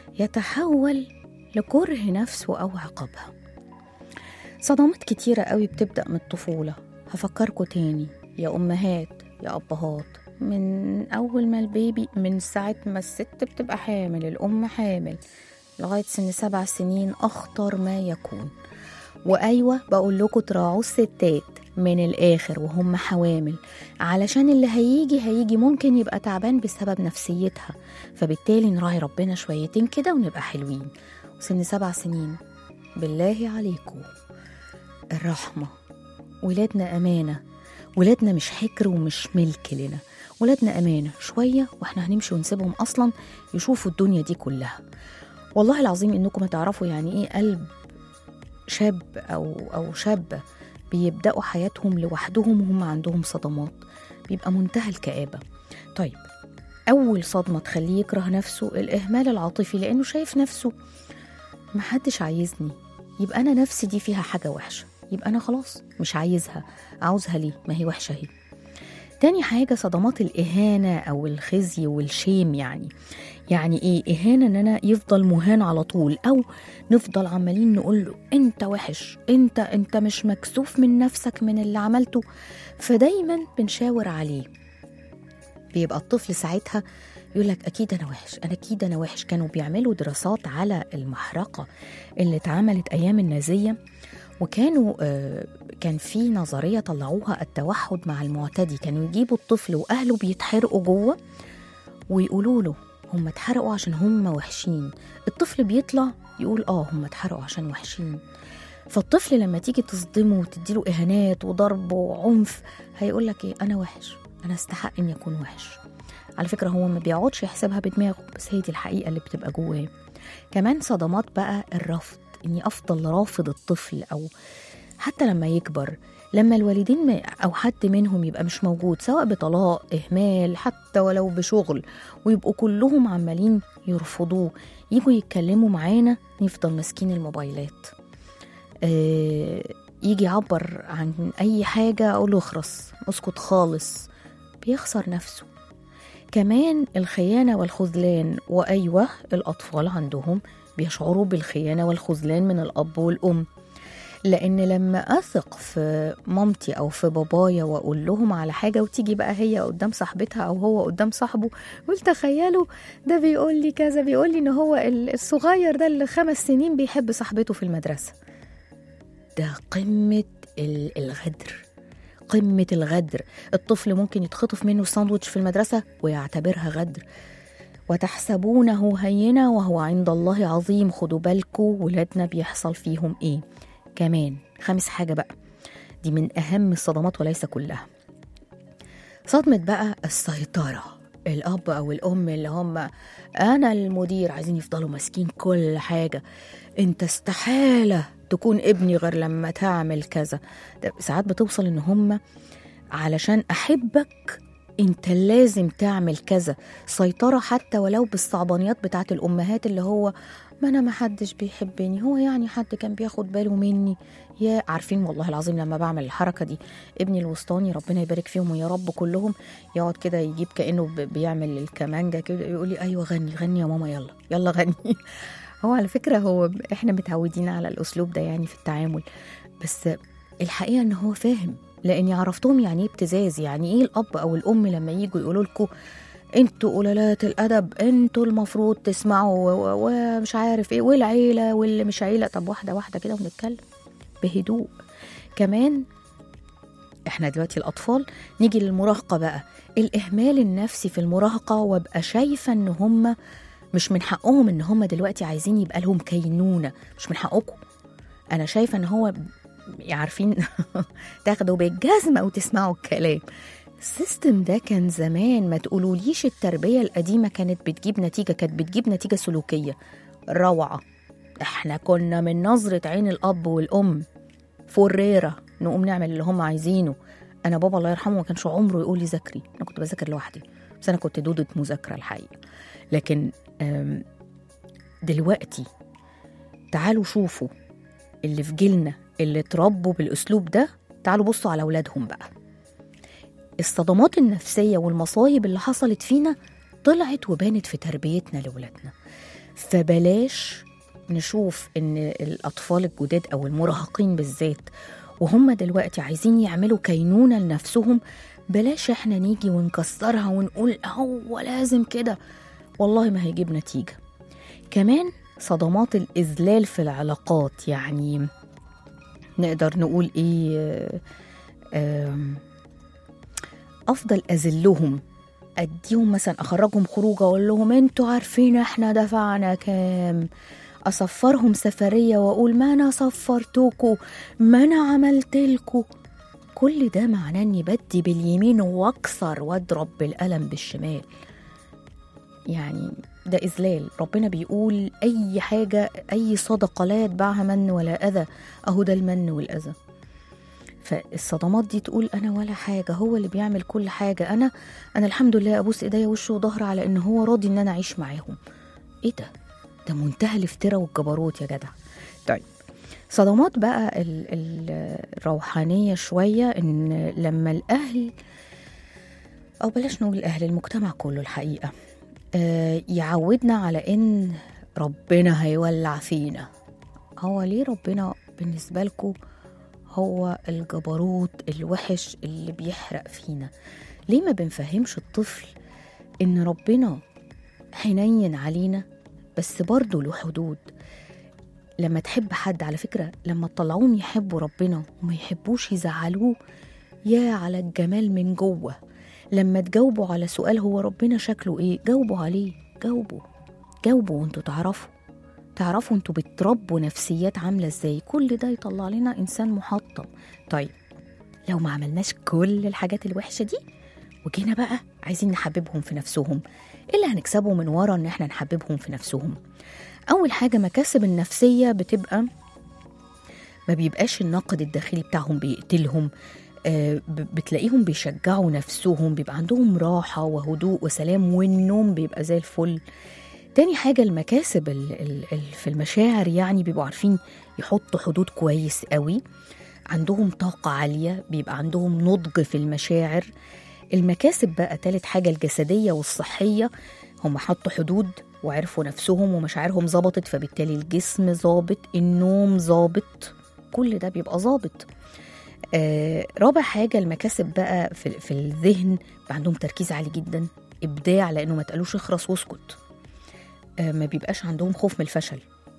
يتحول لكره نفسه او عقابها صدمات كتيرة قوي بتبدأ من الطفولة هفكركوا تاني يا أمهات يا أبهات من أول ما البيبي من ساعة ما الست بتبقى حامل الأم حامل لغاية سن سبع سنين أخطر ما يكون وأيوة بقول لكم تراعوا الستات من الآخر وهم حوامل علشان اللي هيجي هيجي ممكن يبقى تعبان بسبب نفسيتها فبالتالي نراعي ربنا شويتين كده ونبقى حلوين وسن سبع سنين بالله عليكم الرحمة ولادنا أمانة ولادنا مش حكر ومش ملك لنا ولادنا أمانة شوية وإحنا هنمشي ونسيبهم أصلا يشوفوا الدنيا دي كلها والله العظيم إنكم ما تعرفوا يعني إيه قلب شاب أو أو شابة بيبدأوا حياتهم لوحدهم وهم عندهم صدمات بيبقى منتهى الكآبة طيب أول صدمة تخليه يكره نفسه الإهمال العاطفي لأنه شايف نفسه محدش عايزني يبقى أنا نفسي دي فيها حاجة وحشة يبقى أنا خلاص مش عايزها عاوزها ليه ما هي وحشة هي تاني حاجة صدمات الإهانة أو الخزي والشيم يعني يعني إيه إهانة إن أنا يفضل مهان على طول أو نفضل عمالين نقول له أنت وحش أنت أنت مش مكسوف من نفسك من اللي عملته فدايما بنشاور عليه بيبقى الطفل ساعتها يقول لك اكيد انا وحش انا اكيد انا وحش كانوا بيعملوا دراسات على المحرقه اللي اتعملت ايام النازيه وكانوا آه، كان في نظريه طلعوها التوحد مع المعتدي كانوا يجيبوا الطفل واهله بيتحرقوا جوه ويقولوا له هم اتحرقوا عشان هم وحشين الطفل بيطلع يقول اه هم اتحرقوا عشان وحشين فالطفل لما تيجي تصدمه وتديله اهانات وضرب وعنف هيقول لك ايه انا وحش انا استحق اني اكون وحش على فكره هو ما بيقعدش يحسبها بدماغه بس هي دي الحقيقه اللي بتبقى جواه كمان صدمات بقى الرفض اني افضل رافض الطفل او حتى لما يكبر لما الوالدين ما- او حد منهم يبقى مش موجود سواء بطلاق اهمال حتى ولو بشغل ويبقوا كلهم عمالين يرفضوه يجوا يتكلموا معانا يفضل ماسكين الموبايلات آه، يجي يعبر عن اي حاجه اقول له اخرس اسكت خالص بيخسر نفسه كمان الخيانه والخذلان وايوه الاطفال عندهم بيشعروا بالخيانه والخذلان من الاب والام لان لما اثق في مامتي او في بابايا واقول لهم على حاجه وتيجي بقى هي قدام صاحبتها او هو قدام صاحبه قول تخيلوا ده بيقول لي كذا بيقول لي ان هو ال- الصغير ده اللي خمس سنين بيحب صاحبته في المدرسه ده قمه ال- الغدر قمة الغدر الطفل ممكن يتخطف منه ساندوتش في المدرسة ويعتبرها غدر وتحسبونه هينا وهو عند الله عظيم خدوا بالكوا ولادنا بيحصل فيهم ايه كمان خامس حاجة بقى دي من أهم الصدمات وليس كلها صدمة بقى السيطرة الأب أو الأم اللي هم أنا المدير عايزين يفضلوا ماسكين كل حاجة أنت استحالة تكون ابني غير لما تعمل كذا ده ساعات بتوصل إن هم علشان أحبك أنت لازم تعمل كذا سيطرة حتى ولو بالصعبانيات بتاعت الأمهات اللي هو ما أنا ما حدش بيحبني هو يعني حد كان بياخد باله مني يا عارفين والله العظيم لما بعمل الحركة دي ابني الوسطاني ربنا يبارك فيهم ويا رب كلهم يقعد كده يجيب كأنه ب- بيعمل الكمانجة كده يقول لي أيوة غني غني يا ماما يلا يلا غني هو على فكرة هو ب- احنا متعودين على الأسلوب ده يعني في التعامل بس الحقيقة إن هو فاهم لأني عرفتهم يعني إيه ابتزاز يعني إيه الأب أو الأم لما يجوا يقولوا لكم انتوا قلالات الادب انتوا المفروض تسمعوا و- و- ومش عارف ايه والعيله واللي مش عيله طب واحده واحده كده ونتكلم بهدوء كمان احنا دلوقتي الاطفال نيجي للمراهقه بقى الاهمال النفسي في المراهقه وابقى شايفه ان هم مش من حقهم ان هم دلوقتي عايزين يبقى لهم كينونه مش من حقكم انا شايفه ان هو عارفين تاخدوا بالجزمه وتسمعوا الكلام السيستم ده كان زمان ما تقولوليش التربيه القديمه كانت بتجيب نتيجه كانت بتجيب نتيجه سلوكيه روعه احنا كنا من نظره عين الاب والام فريره نقوم نعمل اللي هم عايزينه انا بابا الله يرحمه ما كانش عمره يقول لي ذاكري انا كنت بذاكر لوحدي بس انا كنت دودة مذاكره الحقيقه لكن أم، دلوقتي تعالوا شوفوا اللي في جيلنا اللي اتربوا بالاسلوب ده تعالوا بصوا على اولادهم بقى الصدمات النفسيه والمصايب اللي حصلت فينا طلعت وبانت في تربيتنا لاولادنا فبلاش نشوف ان الاطفال الجداد او المراهقين بالذات وهم دلوقتي عايزين يعملوا كينونه لنفسهم بلاش احنا نيجي ونكسرها ونقول هو لازم كده والله ما هيجيب نتيجه كمان صدمات الاذلال في العلاقات يعني نقدر نقول ايه آم، افضل اذلهم اديهم مثلا اخرجهم خروجه اقول لهم انتوا عارفين احنا دفعنا كام اصفرهم سفريه واقول ما انا صفرتكوا ما انا عملتلكوا كل ده معناه اني بدي باليمين واكسر واضرب بالقلم بالشمال يعني ده إذلال ربنا بيقول أي حاجة أي صدقة لا يتبعها من ولا أذى أهو ده المن والأذى فالصدمات دي تقول أنا ولا حاجة هو اللي بيعمل كل حاجة أنا أنا الحمد لله أبوس إيديا وشه وظهر على إن هو راضي إن أنا أعيش معاهم إيه ده؟ ده منتهى الافتراء والجبروت يا جدع طيب صدمات بقى ال- ال- الروحانية شوية إن لما الأهل أو بلاش نقول الأهل المجتمع كله الحقيقة آه، يعودنا على ان ربنا هيولع فينا هو ليه ربنا بالنسبة لكم هو الجبروت الوحش اللي بيحرق فينا ليه ما بنفهمش الطفل ان ربنا حنين علينا بس برضه له حدود لما تحب حد على فكرة لما تطلعوهم يحبوا ربنا وما يحبوش يزعلوه يا على الجمال من جوه لما تجاوبوا على سؤال هو ربنا شكله ايه جاوبوا عليه جاوبوا جاوبوا وانتوا تعرفوا تعرفوا انتوا بتربوا نفسيات عاملة ازاي كل ده يطلع لنا انسان محطم طيب لو ما عملناش كل الحاجات الوحشة دي وجينا بقى عايزين نحببهم في نفسهم ايه اللي هنكسبه من ورا ان احنا نحببهم في نفسهم اول حاجة مكاسب النفسية بتبقى ما بيبقاش النقد الداخلي بتاعهم بيقتلهم آه، ب- بتلاقيهم بيشجعوا نفسهم بيبقى عندهم راحة وهدوء وسلام والنوم بيبقى زي الفل تاني حاجة المكاسب ال- ال- ال- في المشاعر يعني بيبقوا عارفين يحطوا حدود كويس قوي عندهم طاقة عالية بيبقى عندهم نضج في المشاعر المكاسب بقى تالت حاجة الجسدية والصحية هم حطوا حدود وعرفوا نفسهم ومشاعرهم ظبطت فبالتالي الجسم ظابط النوم ظابط كل ده بيبقى ظابط آه رابع حاجة المكاسب بقى في, في الذهن بقى عندهم تركيز عالي جدا إبداع لأنه ما تقالوش اخرس واسكت آه ما بيبقاش عندهم خوف من الفشل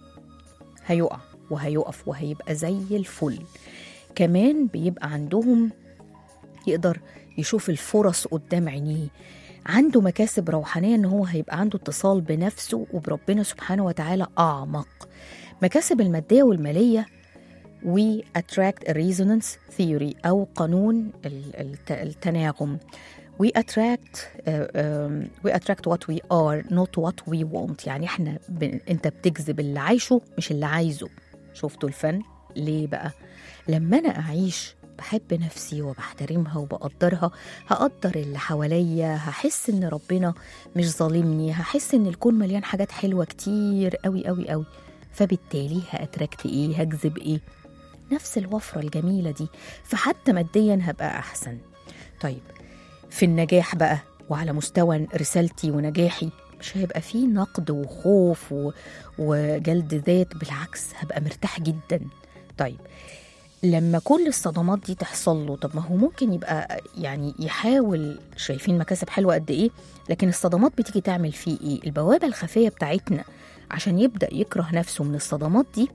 هيقع وهيقف وهيبقى زي الفل كمان بيبقى عندهم يقدر يشوف الفرص قدام عينيه عنده مكاسب روحانية ان هو هيبقى عنده اتصال بنفسه وبربنا سبحانه وتعالى أعمق مكاسب المادية والمالية we attract a resonance theory أو قانون ال- الت- التناغم we attract uh, um, we attract what we are not what we want يعني احنا ب... انت بتجذب اللي عايشه مش اللي عايزه شفتوا الفن ليه بقى لما انا اعيش بحب نفسي وبحترمها وبقدرها هقدر اللي حواليا هحس ان ربنا مش ظالمني هحس ان الكون مليان حاجات حلوه كتير قوي قوي قوي فبالتالي هاتراكت ايه هجذب ايه نفس الوفرة الجميلة دي فحتى ماديا هبقى أحسن طيب في النجاح بقى وعلى مستوى رسالتي ونجاحي مش هيبقى فيه نقد وخوف و... وجلد ذات بالعكس هبقى مرتاح جدا طيب لما كل الصدمات دي تحصل له طب ما هو ممكن يبقى يعني يحاول شايفين مكاسب حلوة قد ايه لكن الصدمات بتيجي تعمل فيه ايه البوابة الخفية بتاعتنا عشان يبدأ يكره نفسه من الصدمات دي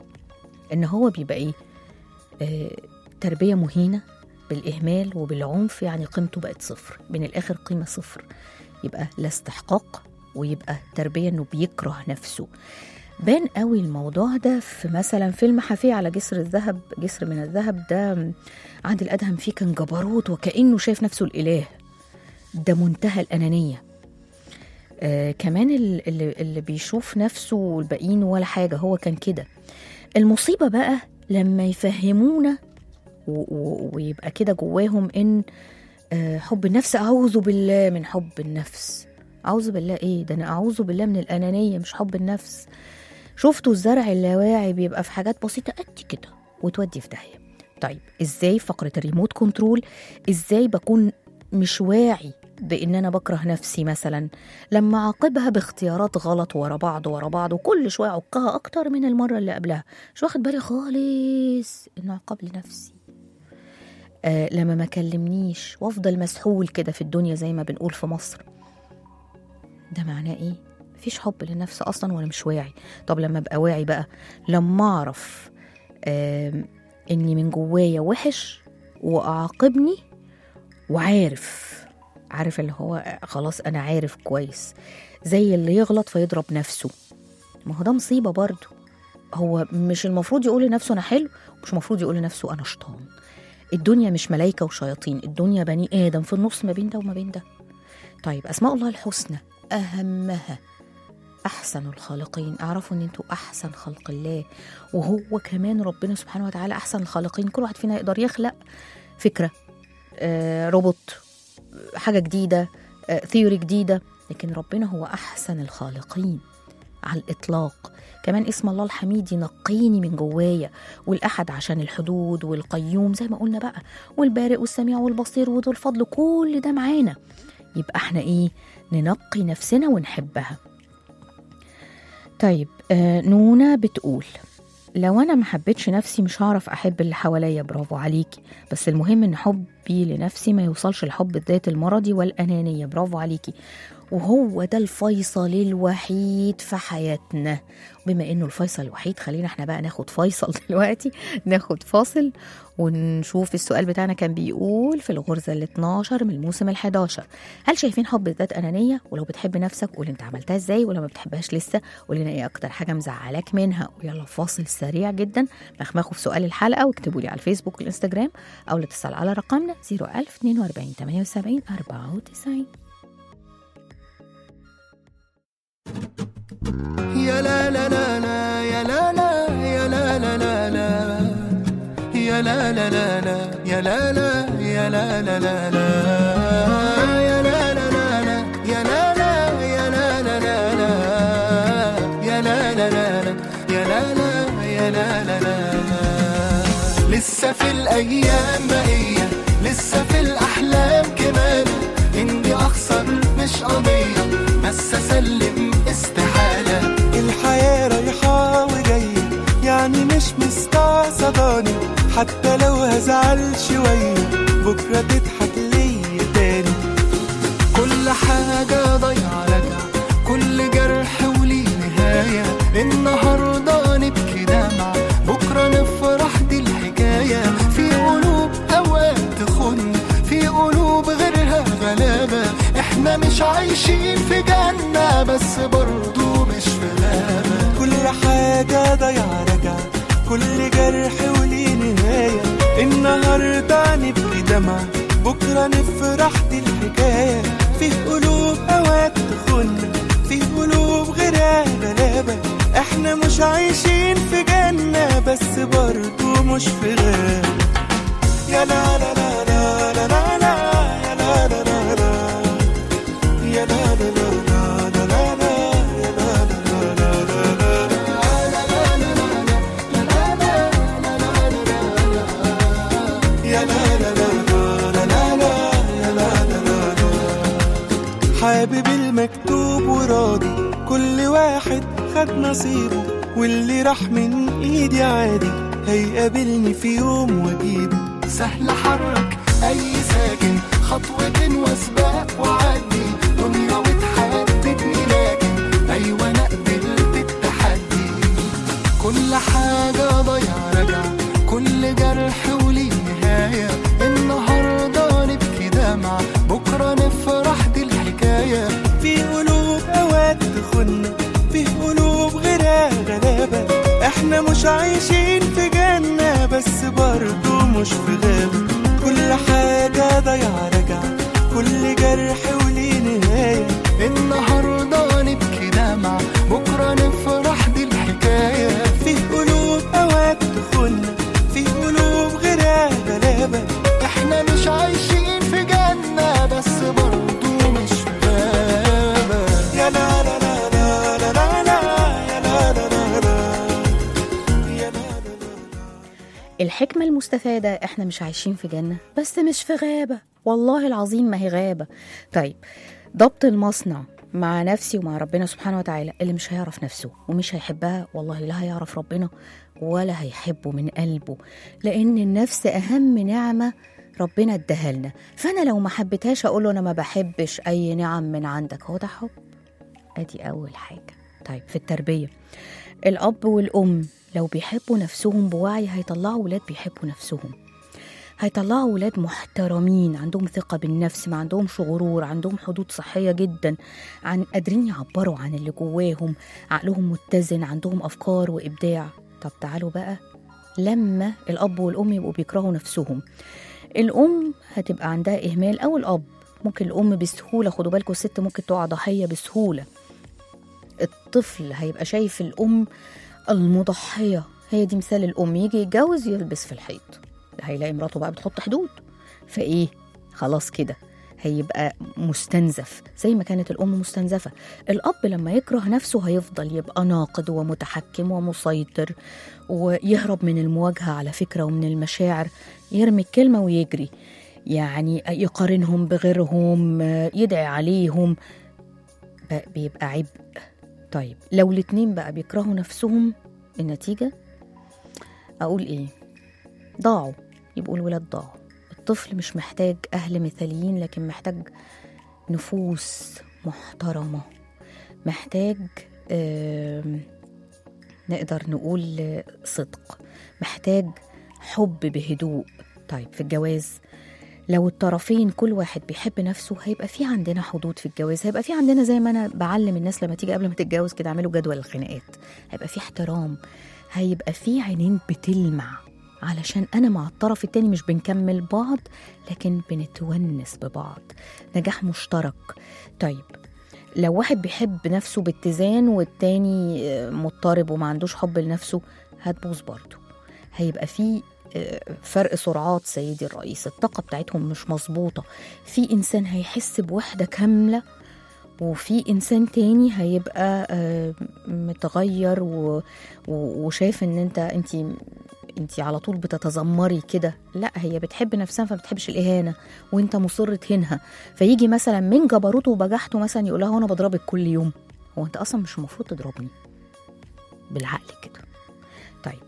ان هو بيبقى ايه آه تربيه مهينه بالاهمال وبالعنف يعني قيمته بقت صفر من الاخر قيمه صفر يبقى لا استحقاق ويبقى تربيه انه بيكره نفسه بان قوي الموضوع ده في مثلا فيلم حفيه على جسر الذهب جسر من الذهب ده عادل ادهم فيه كان جبروت وكانه شايف نفسه الاله ده منتهى الانانيه آه كمان ال- اللي, اللي بيشوف نفسه والباقيين ولا حاجه هو كان كده المصيبه بقى لما يفهمونا و- و- ويبقى كده جواهم ان آه، حب النفس اعوذ بالله من حب النفس اعوذ بالله ايه ده انا اعوذ بالله من الانانيه مش حب النفس شفتوا الزرع اللاواعي بيبقى في حاجات بسيطة قد كده وتودي في داهية طيب ازاي فقرة الريموت كنترول ازاي بكون مش واعي بان انا بكره نفسي مثلا لما اعاقبها باختيارات غلط ورا بعض ورا بعض وكل شويه اعقها اكتر من المره اللي قبلها مش واخد بالي خالص انه عقاب لنفسي آه لما ما كلمنيش وافضل مسحول كده في الدنيا زي ما بنقول في مصر ده معناه ايه مفيش حب للنفس اصلا وانا مش واعي طب لما ابقى واعي بقى لما اعرف آم، اني من جوايا وحش واعاقبني وعارف عارف اللي هو خلاص انا عارف كويس زي اللي يغلط فيضرب نفسه ما هو ده مصيبه برضه هو مش المفروض يقول لنفسه انا حلو مش المفروض يقول لنفسه انا شيطان الدنيا مش ملايكه وشياطين الدنيا بني ادم في النص ما بين ده وما بين ده طيب اسماء الله الحسنى اهمها احسن الخالقين اعرفوا ان انتوا احسن خلق الله وهو كمان ربنا سبحانه وتعالى احسن الخالقين كل واحد فينا يقدر يخلق فكره آه، روبوت حاجه جديده آه، ثيوري جديده لكن ربنا هو احسن الخالقين على الاطلاق كمان اسم الله الحميد ينقيني من جوايا والاحد عشان الحدود والقيوم زي ما قلنا بقى والبارئ والسميع والبصير وذو الفضل كل ده معانا يبقى احنا ايه ننقي نفسنا ونحبها طيب آه نونا بتقول لو انا ما حبيتش نفسي مش هعرف احب اللي حواليا برافو عليكي بس المهم ان حبي لنفسي ما يوصلش لحب الذات المرضي والانانيه برافو عليكي وهو ده الفيصل الوحيد في حياتنا بما انه الفيصل الوحيد خلينا احنا بقى ناخد فيصل دلوقتي ناخد فاصل ونشوف السؤال بتاعنا كان بيقول في الغرزة ال 12 من الموسم ال 11 هل شايفين حب الذات أنانية ولو بتحب نفسك قول انت عملتها ازاي ولو ما بتحبهاش لسه قول لنا ايه اكتر حاجة مزعلاك منها ويلا فاصل سريع جدا مخمخوا في سؤال الحلقة واكتبوا لي على الفيسبوك والانستجرام او الاتصال على رقمنا 01042 78 94 يا لا لا لا لا يا لا لا يا لا لا لا لا يا لا لا لا لا يا لا لا يا لا لا لا لا يا لا لا لا لا يا لا لا يا لا لا لا لا يا لا لا لا لا يا لا لا يا لا لا لا لا لسه في الايام بقيه لسه في الاحلام كمان اني اخسر مش قضيه بس اسلم استحاله الحياة رايحة وجاية يعني مش مستعصباني حتى لو هزعل شوية بكرة تضحك ليا تاني كل حاجة ضايعة راجعة كل جرح وليه نهاية النهاردة نبكي دمعة بكرة نفرح دي الحكاية في قلوب أوقات تخن في قلوب غيرها غلابة احنا مش عايشين في جنة بس برضو مش في غابة كل حاجة ضايعة راجعة كل جرح وليه نهاية النهاردة نبكي دمعة بكرة نفرح دي الحكاية في قلوب أوقات تخن في قلوب غيرها غلابة احنا مش عايشين في جنة بس برضو مش في غابة يا لا لا لا لا لا لا لا يا لا لا لا لا يا لا لا لا لا لا لا لا يا لا لا لا لا لا يا لا لا لا لا لا لا يا لا لا لا لا حابب المكتوب وراضي كل واحد خد نصيبه واللي راح من ايدي عادي هيقابلني في يوم واجيبه سهل حرك اي ساكن خطوة وسباق وعدي دنيا وتحددني لكن ايوه انا قبلت التحدي كل حاجة ضايعة راجعة كل جرح وليه نهاية النهاردة نبكي دمعة بكرة نفرح دي الحكاية في قلوب اوقات تخن في قلوب غيرها غلابة احنا مش عايشين في جنة بس برضو مش في غابة كل حاجة ضايعة راجعة كل جرح وليه نهاية النهاردة نبكي دمعة بكرة نفرح دي الحكاية في قلوب اوقات تخن في قلوب غيرها غلابة احنا مش عايشين في جنة بس برضو مش في غابة يا لا لا لا لا لا لا لا يا لا لا لا لا الحكمة المستفادة احنا مش عايشين في جنة بس مش في غابة والله العظيم ما هي غابة طيب ضبط المصنع مع نفسي ومع ربنا سبحانه وتعالى اللي مش هيعرف نفسه ومش هيحبها والله لا هيعرف ربنا ولا هيحبه من قلبه لأن النفس أهم نعمة ربنا اداها لنا فأنا لو ما حبيتهاش أقول له أنا ما بحبش أي نعم من عندك هو ده حب أدي أول حاجة طيب في التربية الأب والأم لو بيحبوا نفسهم بوعي هيطلعوا ولاد بيحبوا نفسهم هيطلعوا ولاد محترمين عندهم ثقة بالنفس ما عندهمش غرور عندهم حدود صحية جدا عن قادرين يعبروا عن اللي جواهم عقلهم متزن عندهم أفكار وإبداع طب تعالوا بقى لما الأب والأم يبقوا بيكرهوا نفسهم الأم هتبقى عندها إهمال أو الأب ممكن الأم بسهولة خدوا بالكم الست ممكن تقع ضحية بسهولة الطفل هيبقى شايف الأم المضحية هي دي مثال الأم يجي يتجوز يلبس في الحيط هيلاقي مراته بقى بتحط حدود فإيه خلاص كده هيبقى مستنزف زي ما كانت الأم مستنزفة الأب لما يكره نفسه هيفضل يبقى ناقد ومتحكم ومسيطر ويهرب من المواجهة على فكرة ومن المشاعر يرمي الكلمة ويجري يعني يقارنهم بغيرهم يدعي عليهم بقى- بيبقى عبء طيب لو الاتنين بقى بيكرهوا نفسهم النتيجة أقول إيه ضاعوا يبقوا الولاد ضاعوا الطفل مش محتاج أهل مثاليين لكن محتاج نفوس محترمة محتاج آم، نقدر نقول آه، صدق محتاج حب بهدوء طيب في الجواز لو الطرفين كل واحد بيحب نفسه هيبقى في عندنا حدود في الجواز هيبقى في عندنا زي ما انا بعلم الناس لما تيجي قبل ما تتجوز كده اعملوا جدول الخناقات هيبقى في احترام هيبقى في عينين بتلمع علشان انا مع الطرف التاني مش بنكمل بعض لكن بنتونس ببعض نجاح مشترك طيب لو واحد بيحب نفسه باتزان والتاني آه، مضطرب وما عندوش حب لنفسه هتبوظ برضه هيبقى في آه، فرق سرعات سيدي الرئيس الطاقة بتاعتهم مش مظبوطة في إنسان هيحس بوحدة كاملة وفي إنسان تاني هيبقى آه، متغير و... و... وشايف إن أنت أنت أنت على طول بتتذمري كده لا هي بتحب نفسها فما بتحبش الإهانة وأنت مصر تهينها فيجي مثلا من جبروته وبجحته مثلا يقول لها أنا بضربك كل يوم هو أنت أصلا مش المفروض تضربني بالعقل كده طيب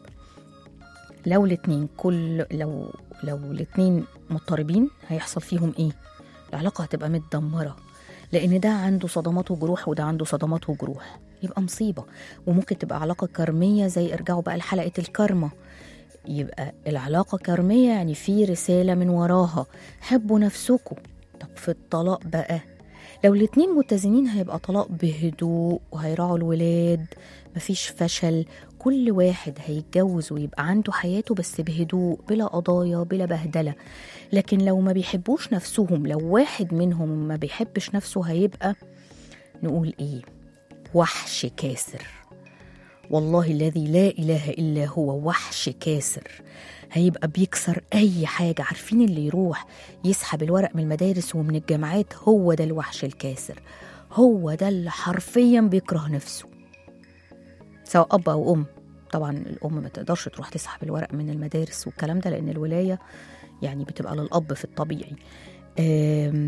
لو الاتنين كل لو لو الاتنين مضطربين هيحصل فيهم ايه العلاقة هتبقى متدمرة لأن ده عنده صدمات وجروح وده عنده صدمات وجروح يبقى مصيبة وممكن تبقى علاقة كرمية زي ارجعوا بقى لحلقة الكرمة يبقى العلاقة كرمية يعني في رسالة من وراها حبوا نفسكم طب في الطلاق بقى لو الاتنين متزنين هيبقى طلاق بهدوء وهيراعوا الولاد مفيش فشل كل واحد هيتجوز ويبقى عنده حياته بس بهدوء بلا قضايا بلا بهدلة لكن لو ما بيحبوش نفسهم لو واحد منهم ما بيحبش نفسه هيبقى نقول ايه وحش كاسر والله الذي لا إله إلا هو وحش كاسر هيبقى بيكسر أي حاجة عارفين اللي يروح يسحب الورق من المدارس ومن الجامعات هو ده الوحش الكاسر هو ده اللي حرفيا بيكره نفسه سواء أب أو أم طبعا الأم ما تقدرش تروح تسحب الورق من المدارس والكلام ده لأن الولاية يعني بتبقى للأب في الطبيعي آم،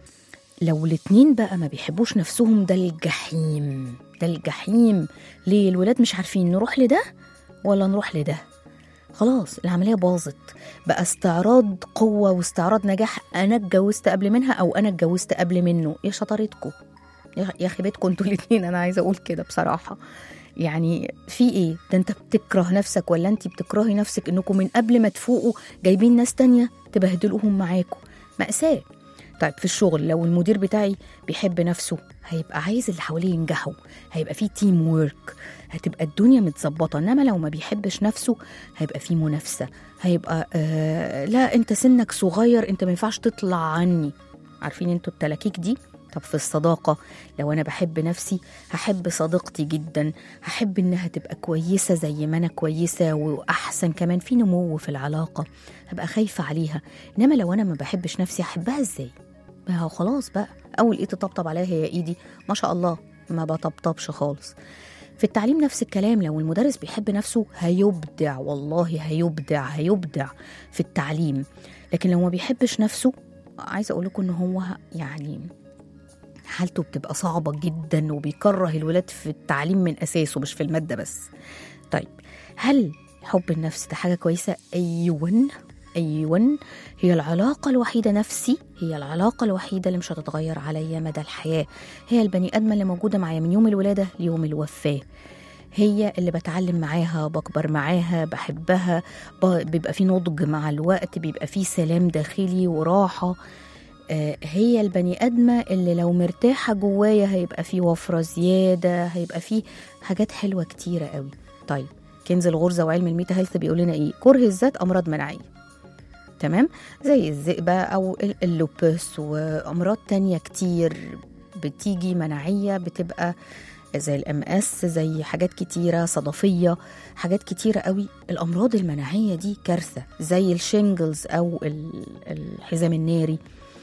لو الاتنين بقى ما بيحبوش نفسهم ده الجحيم ده الجحيم ليه الولاد مش عارفين نروح لده ولا نروح لده خلاص العملية باظت بقى استعراض قوة واستعراض نجاح أنا اتجوزت قبل منها أو أنا اتجوزت قبل منه يا شطارتكم يا يا أخي بيتكم انتوا الاتنين أنا عايزة أقول كده بصراحة يعني في ايه ده انت بتكره نفسك ولا انت بتكرهي نفسك انكم من قبل ما تفوقوا جايبين ناس تانية تبهدلوهم معاكم مأساة طيب في الشغل لو المدير بتاعي بيحب نفسه هيبقى عايز اللي حواليه ينجحوا هيبقى في تيم وورك هتبقى الدنيا متظبطه انما لو ما بيحبش نفسه هيبقى في منافسه هيبقى آه لا انت سنك صغير انت ما ينفعش تطلع عني عارفين انتوا التلاكيك دي طب في الصداقة لو أنا بحب نفسي هحب صديقتي جدا هحب إنها تبقى كويسة زي ما أنا كويسة وأحسن كمان في نمو في العلاقة هبقى خايفة عليها إنما لو أنا ما بحبش نفسي أحبها إزاي ما هو خلاص بقى أول إيه تطبطب عليها هي إيدي ما شاء الله ما بطبطبش خالص في التعليم نفس الكلام لو المدرس بيحب نفسه هيبدع والله هيبدع هيبدع في التعليم لكن لو ما بيحبش نفسه عايزه اقول لكم ان هو يعني حالته بتبقى صعبه جدا وبيكره الولاد في التعليم من اساسه مش في الماده بس طيب هل حب النفس ده حاجه كويسه ايون ايون هي العلاقه الوحيده نفسي هي العلاقه الوحيده اللي مش هتتغير عليا مدى الحياه هي البني ادمه اللي موجوده معايا من يوم الولاده ليوم الوفاه هي اللي بتعلم معاها بكبر معاها بحبها ب- بيبقى في نضج مع الوقت بيبقى في سلام داخلي وراحة آه، هي البني آدمة اللي لو مرتاحة جوايا هيبقى في وفرة زيادة هيبقى في حاجات حلوة كتيرة قوي طيب كنز الغرزة وعلم الميتا هيلث بيقول لنا ايه كره الذات أمراض مناعية تمام زي الذئبة أو ال- اللوبس وأمراض تانية كتير بتيجي مناعية بتبقى زي الام اس زي حاجات كتيره صدفيه حاجات كتيره قوي الامراض المناعيه دي كارثه زي الشينجلز او ال- الحزام الناري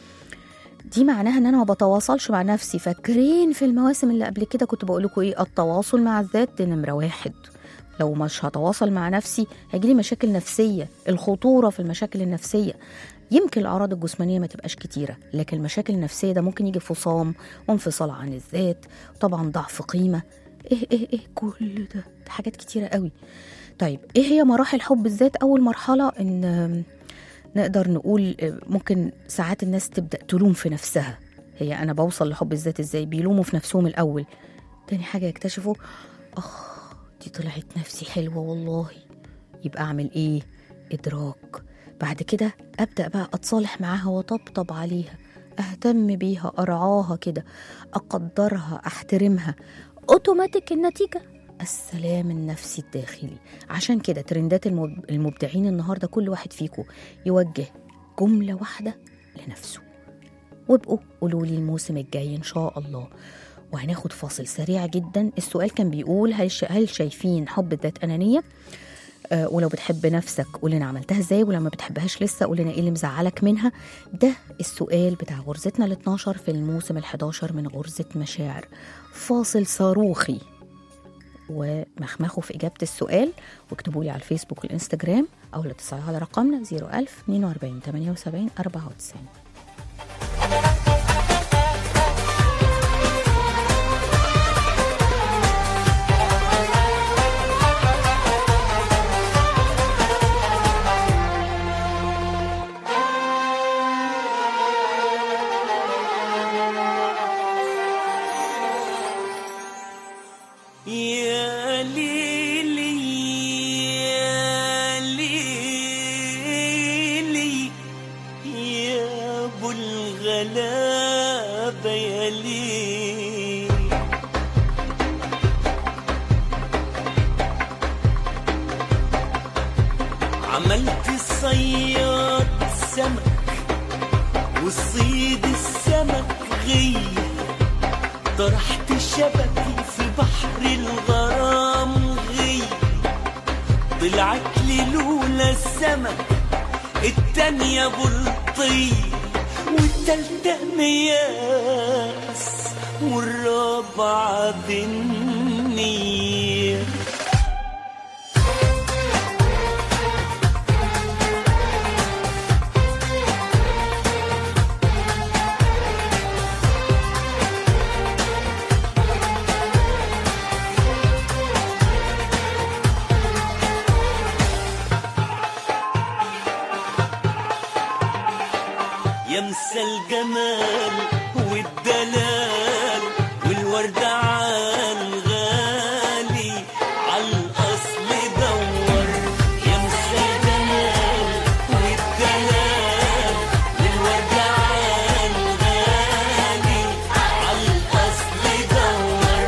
دي معناها ان انا ما بتواصلش مع نفسي فاكرين في المواسم اللي قبل كده كنت بقول لكم ايه التواصل مع الذات دي نمره واحد لو مش هتواصل مع نفسي هيجيلي مشاكل نفسيه الخطوره في المشاكل النفسيه يمكن الاعراض الجسمانيه ما تبقاش كتيره لكن المشاكل النفسيه ده ممكن يجي فصام وانفصال عن الذات طبعا ضعف قيمه ايه ايه ايه كل ده ده حاجات كتيره قوي طيب ايه هي مراحل حب الذات اول مرحله ان آم، نقدر نقول آه، ممكن ساعات الناس تبدا تلوم في نفسها هي انا بوصل لحب الذات ازاي بيلوموا في نفسهم الاول تاني حاجه يكتشفوا اخ دي طلعت نفسي حلوه والله يبقى اعمل ايه ادراك بعد كده ابدا بقى اتصالح معاها واطبطب عليها اهتم بيها ارعاها كده اقدرها احترمها اوتوماتيك النتيجه السلام النفسي الداخلي عشان كده ترندات المب- المبدعين النهارده كل واحد فيكم يوجه جمله واحده لنفسه وابقوا قولوا لي الموسم الجاي ان شاء الله وهناخد فاصل سريع جدا السؤال كان بيقول هل ش- هل شايفين حب الذات انانيه آه، ولو بتحب نفسك قول لنا عملتها ازاي ولو ما بتحبهاش لسه قول لنا ايه اللي مزعلك منها ده السؤال بتاع غرزتنا ال 12 في الموسم ال 11 من غرزة مشاعر فاصل صاروخي ومخمخوا في إجابة السؤال واكتبوا لي على الفيسبوك والإنستجرام أو الاتصال على رقمنا 01000 42 78 94 يا ليلي يا ليلي يا ابو الغلابه يا ليلي عملت صياد سمك وصيد السمك غير طرحت شبكي في بحر الغرام غي طلعت لي لولا السمك التانية بلطي والتالتة مياس والرابعة بالنية يمسى الجمال والدلال والوردة عالغالي عالأصل دور يمسى الجمال والدلال والوردة عالغالي عالأصل دور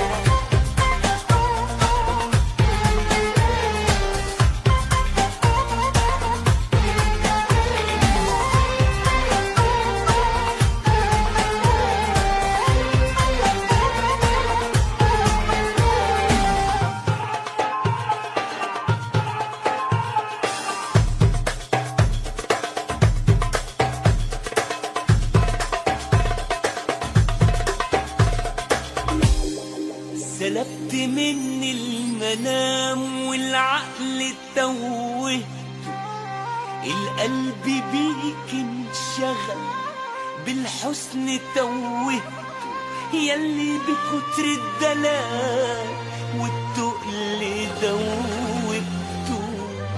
سلبت مني المنام والعقل توهته القلب بيك انشغل بالحسن توهته يلي بكتر الدلال والتقل دوبته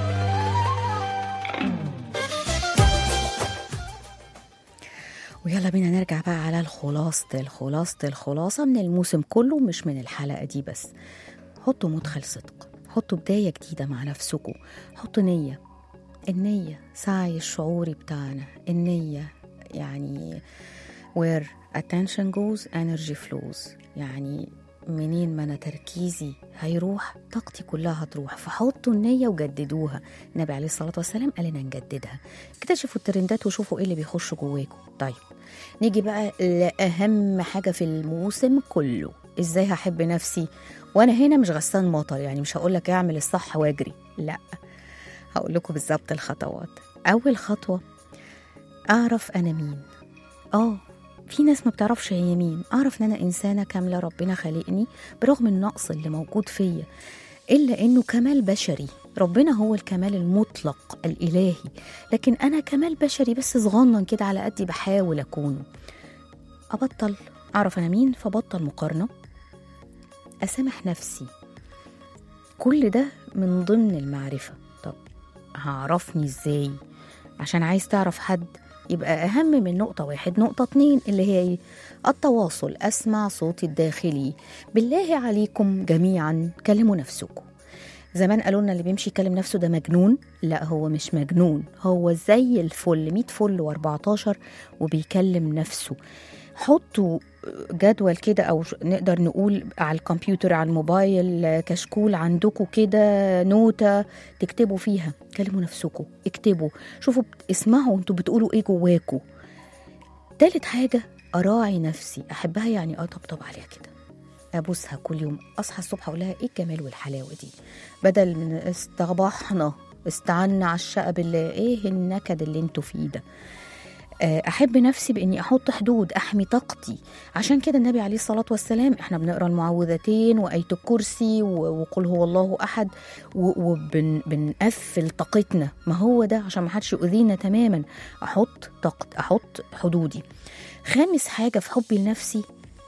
ويلا بينا نرجع بقى على الخلاصة الخلاصة الخلاصة من الموسم كله مش من الحلقة دي بس حطوا مدخل صدق حطوا بداية جديدة مع نفسكم حطوا نية النية سعي الشعوري بتاعنا النية يعني where attention goes energy flows يعني منين ما انا تركيزي هيروح طاقتي كلها هتروح فحطوا النية وجددوها النبي عليه الصلاة والسلام قال لنا نجددها اكتشفوا الترندات وشوفوا ايه اللي بيخش جواكم طيب نيجي بقى لأهم حاجة في الموسم كله ازاي هحب نفسي وانا هنا مش غسان مطر يعني مش هقول لك اعمل الصح واجري لا هقول لكم بالظبط الخطوات اول خطوة اعرف انا مين اه في ناس ما بتعرفش هي مين اعرف ان انا انسانه كامله ربنا خلقني برغم النقص اللي موجود فيا الا انه كمال بشري ربنا هو الكمال المطلق الالهي لكن انا كمال بشري بس صغنن كده على قدي بحاول اكونه ابطل اعرف انا مين فبطل مقارنه اسامح نفسي كل ده من ضمن المعرفه طب هعرفني ازاي عشان عايز تعرف حد يبقى أهم من نقطة واحد نقطة اتنين اللي هي إيه؟ التواصل أسمع صوتي الداخلي بالله عليكم جميعا كلموا نفسكم زمان قالوا لنا اللي بيمشي يكلم نفسه ده مجنون لا هو مش مجنون هو زي الفل 100 فل و14 وبيكلم نفسه حطوا جدول كده او نقدر نقول على الكمبيوتر على الموبايل كشكول عندكم كده نوتة تكتبوا فيها كلموا نفسكم اكتبوا شوفوا اسمعوا انتوا بتقولوا ايه جواكوا تالت حاجة أراعي نفسي أحبها يعني أطبطب عليها كده أبوسها كل يوم أصحى الصبح أقول لها إيه الجمال والحلاوة دي بدل من استغبحنا استعنا على الشقة بالله إيه النكد اللي انتوا فيه ده احب نفسي باني احط حدود احمي طاقتي عشان كده النبي عليه الصلاه والسلام احنا بنقرا المعوذتين وايه الكرسي وقل هو الله احد وبنقفل طاقتنا ما هو ده عشان ما حدش يؤذينا تماما احط طاقت احط حدودي خامس حاجه في حبي لنفسي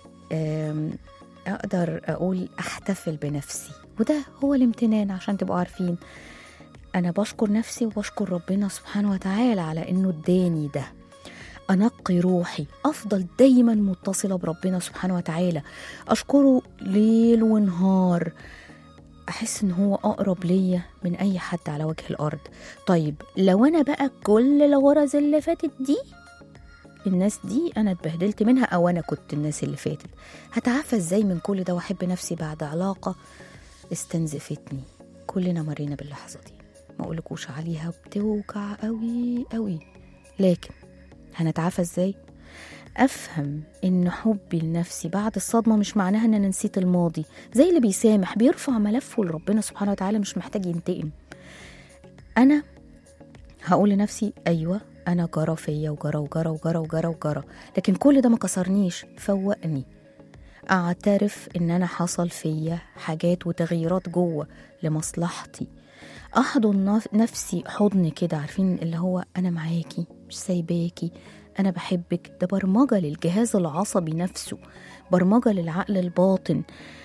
اقدر اقول احتفل بنفسي وده هو الامتنان عشان تبقوا عارفين انا بشكر نفسي وبشكر ربنا سبحانه وتعالى على انه اداني ده أنقي روحي أفضل دايما متصلة بربنا سبحانه وتعالى أشكره ليل ونهار أحس إن هو أقرب ليا من أي حد على وجه الأرض طيب لو أنا بقى كل الغرز اللي فاتت دي الناس دي أنا اتبهدلت منها أو أنا كنت الناس اللي فاتت هتعافى إزاي من كل ده وأحب نفسي بعد علاقة استنزفتني كلنا مرينا باللحظة دي ما أقولكوش عليها بتوجع قوي قوي لكن هنتعافى ازاي افهم ان حبي لنفسي بعد الصدمه مش معناها ان انا نسيت الماضي زي اللي بيسامح بيرفع ملفه لربنا سبحانه وتعالى مش محتاج ينتقم انا هقول لنفسي ايوه انا جرى فيا وجرى وجرى وجرى وجرى وجرى لكن كل ده ما كسرنيش فوقني اعترف ان انا حصل فيا حاجات وتغييرات جوه لمصلحتي احضن نفسي حضن كده عارفين اللي هو انا معاكي مش سايباكي انا بحبك ده برمجه للجهاز العصبي نفسه برمجه للعقل الباطن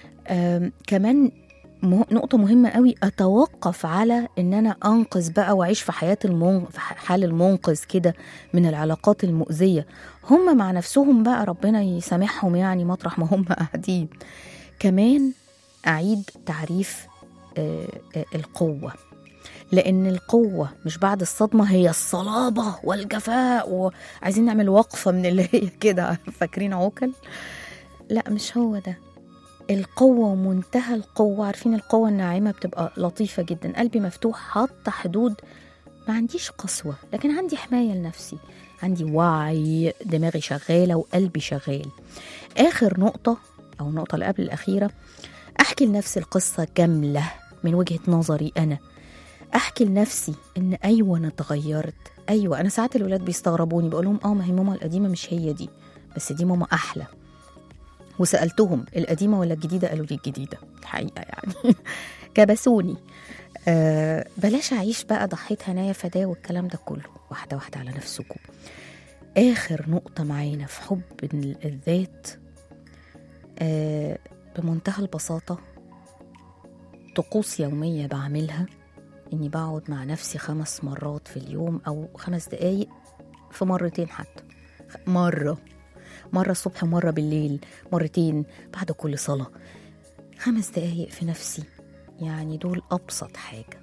كمان مه... نقطة مهمة قوي أتوقف على إن أنا أنقذ بقى وأعيش في حياة المن... في حال المنقذ كده من العلاقات المؤذية هم مع نفسهم بقى ربنا يسامحهم يعني مطرح ما هم قاعدين كمان أعيد تعريف آه آه القوة لأن القوة مش بعد الصدمة هي الصلابة والجفاء وعايزين نعمل وقفة من اللي هي كده فاكرين عوكل لا مش هو ده القوة ومنتهى القوة عارفين القوة الناعمة بتبقى لطيفة جدا قلبي مفتوح حاطة حدود ما عنديش قسوة لكن عندي حماية لنفسي عندي وعي دماغي شغالة وقلبي شغال آخر نقطة أو النقطة اللي قبل الأخيرة أحكي لنفسي القصة كاملة من وجهة نظري أنا احكي لنفسي ان ايوه انا اتغيرت ايوه انا ساعات الولاد بيستغربوني بقول لهم اه ما هي ماما القديمه مش هي دي بس دي ماما احلى وسألتهم القديمة ولا الجديدة قالوا لي الجديدة الحقيقة يعني كبسوني آه بلاش أعيش بقى ضحيت هنايا فداه والكلام ده كله واحدة واحدة على نفسكم آخر نقطة معانا في حب ال- الذات آه بمنتهى البساطة طقوس يومية بعملها إني بقعد مع نفسي خمس مرات في اليوم أو خمس دقايق في مرتين حتى مرة مرة الصبح ومرة بالليل مرتين بعد كل صلاة خمس دقايق في نفسي يعني دول أبسط حاجة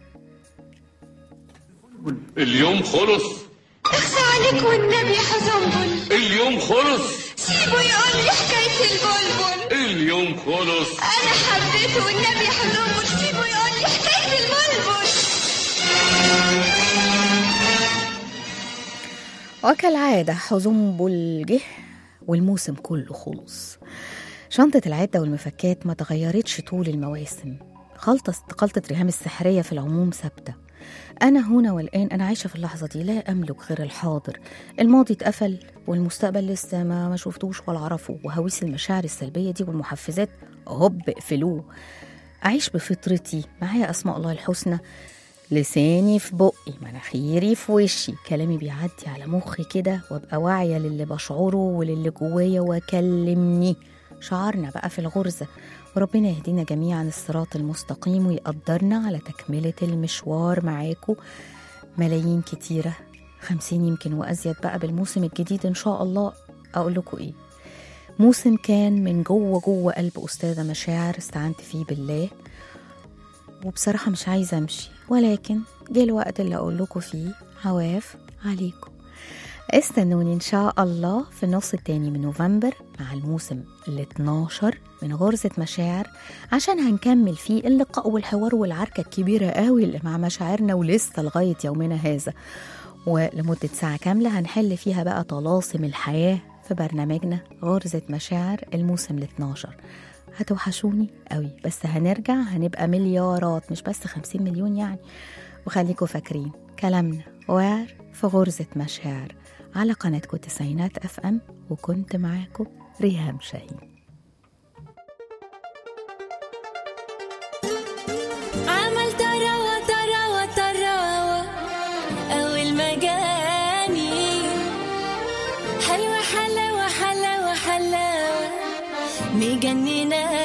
اليوم خلص اخفى عليك والنبي حزنبل اليوم خلص سيبه يقول لي حكاية البلبل اليوم خلص أنا حبيته والنبي حزنبل سيبه يقول لي حكاية البلبل وكالعادة حزنبل جه والموسم كله خلص شنطة العدة والمفكات ما تغيرتش طول المواسم خلطة خلطة ريهام السحرية في العموم ثابتة أنا هنا والآن أنا عايشة في اللحظة دي لا أملك غير الحاضر الماضي اتقفل والمستقبل لسه ما ما شفتوش ولا أعرفه وهويس المشاعر السلبية دي والمحفزات هوب اقفلوه أعيش بفطرتي معايا أسماء الله الحسنى لساني في بقي مناخيري في وشي كلامي بيعدي على مخي كده وابقى واعية للي بشعره وللي جوايا وكلمني شعرنا بقى في الغرزة وربنا يهدينا جميعا الصراط المستقيم ويقدرنا على تكملة المشوار معاكو ملايين كتيرة خمسين يمكن وأزيد بقى بالموسم الجديد إن شاء الله أقول لكم إيه موسم كان من جوه جوه قلب أستاذة مشاعر استعنت فيه بالله وبصراحة مش عايزة أمشي ولكن جه الوقت اللي أقول لكم فيه عواف عليكم استنوني إن شاء الله في النص التاني من نوفمبر مع الموسم ال 12 من غرزة مشاعر عشان هنكمل فيه اللقاء والحوار والعركة الكبيرة قوي اللي مع مشاعرنا ولسه لغاية يومنا هذا ولمدة ساعة كاملة هنحل فيها بقى طلاسم الحياة في برنامجنا غرزة مشاعر الموسم ال 12 هتوحشوني قوي بس هنرجع هنبقى مليارات مش بس 50 مليون يعني وخليكم فاكرين كلامنا وعر في غرزة مشاعر على قناتكم تسعينات اف ام وكنت معاكم ريهام شاهين عمل تراوة تراوة تراوة أول ما جاني حلوة حلاوة حلاوة حلاوة مجنناني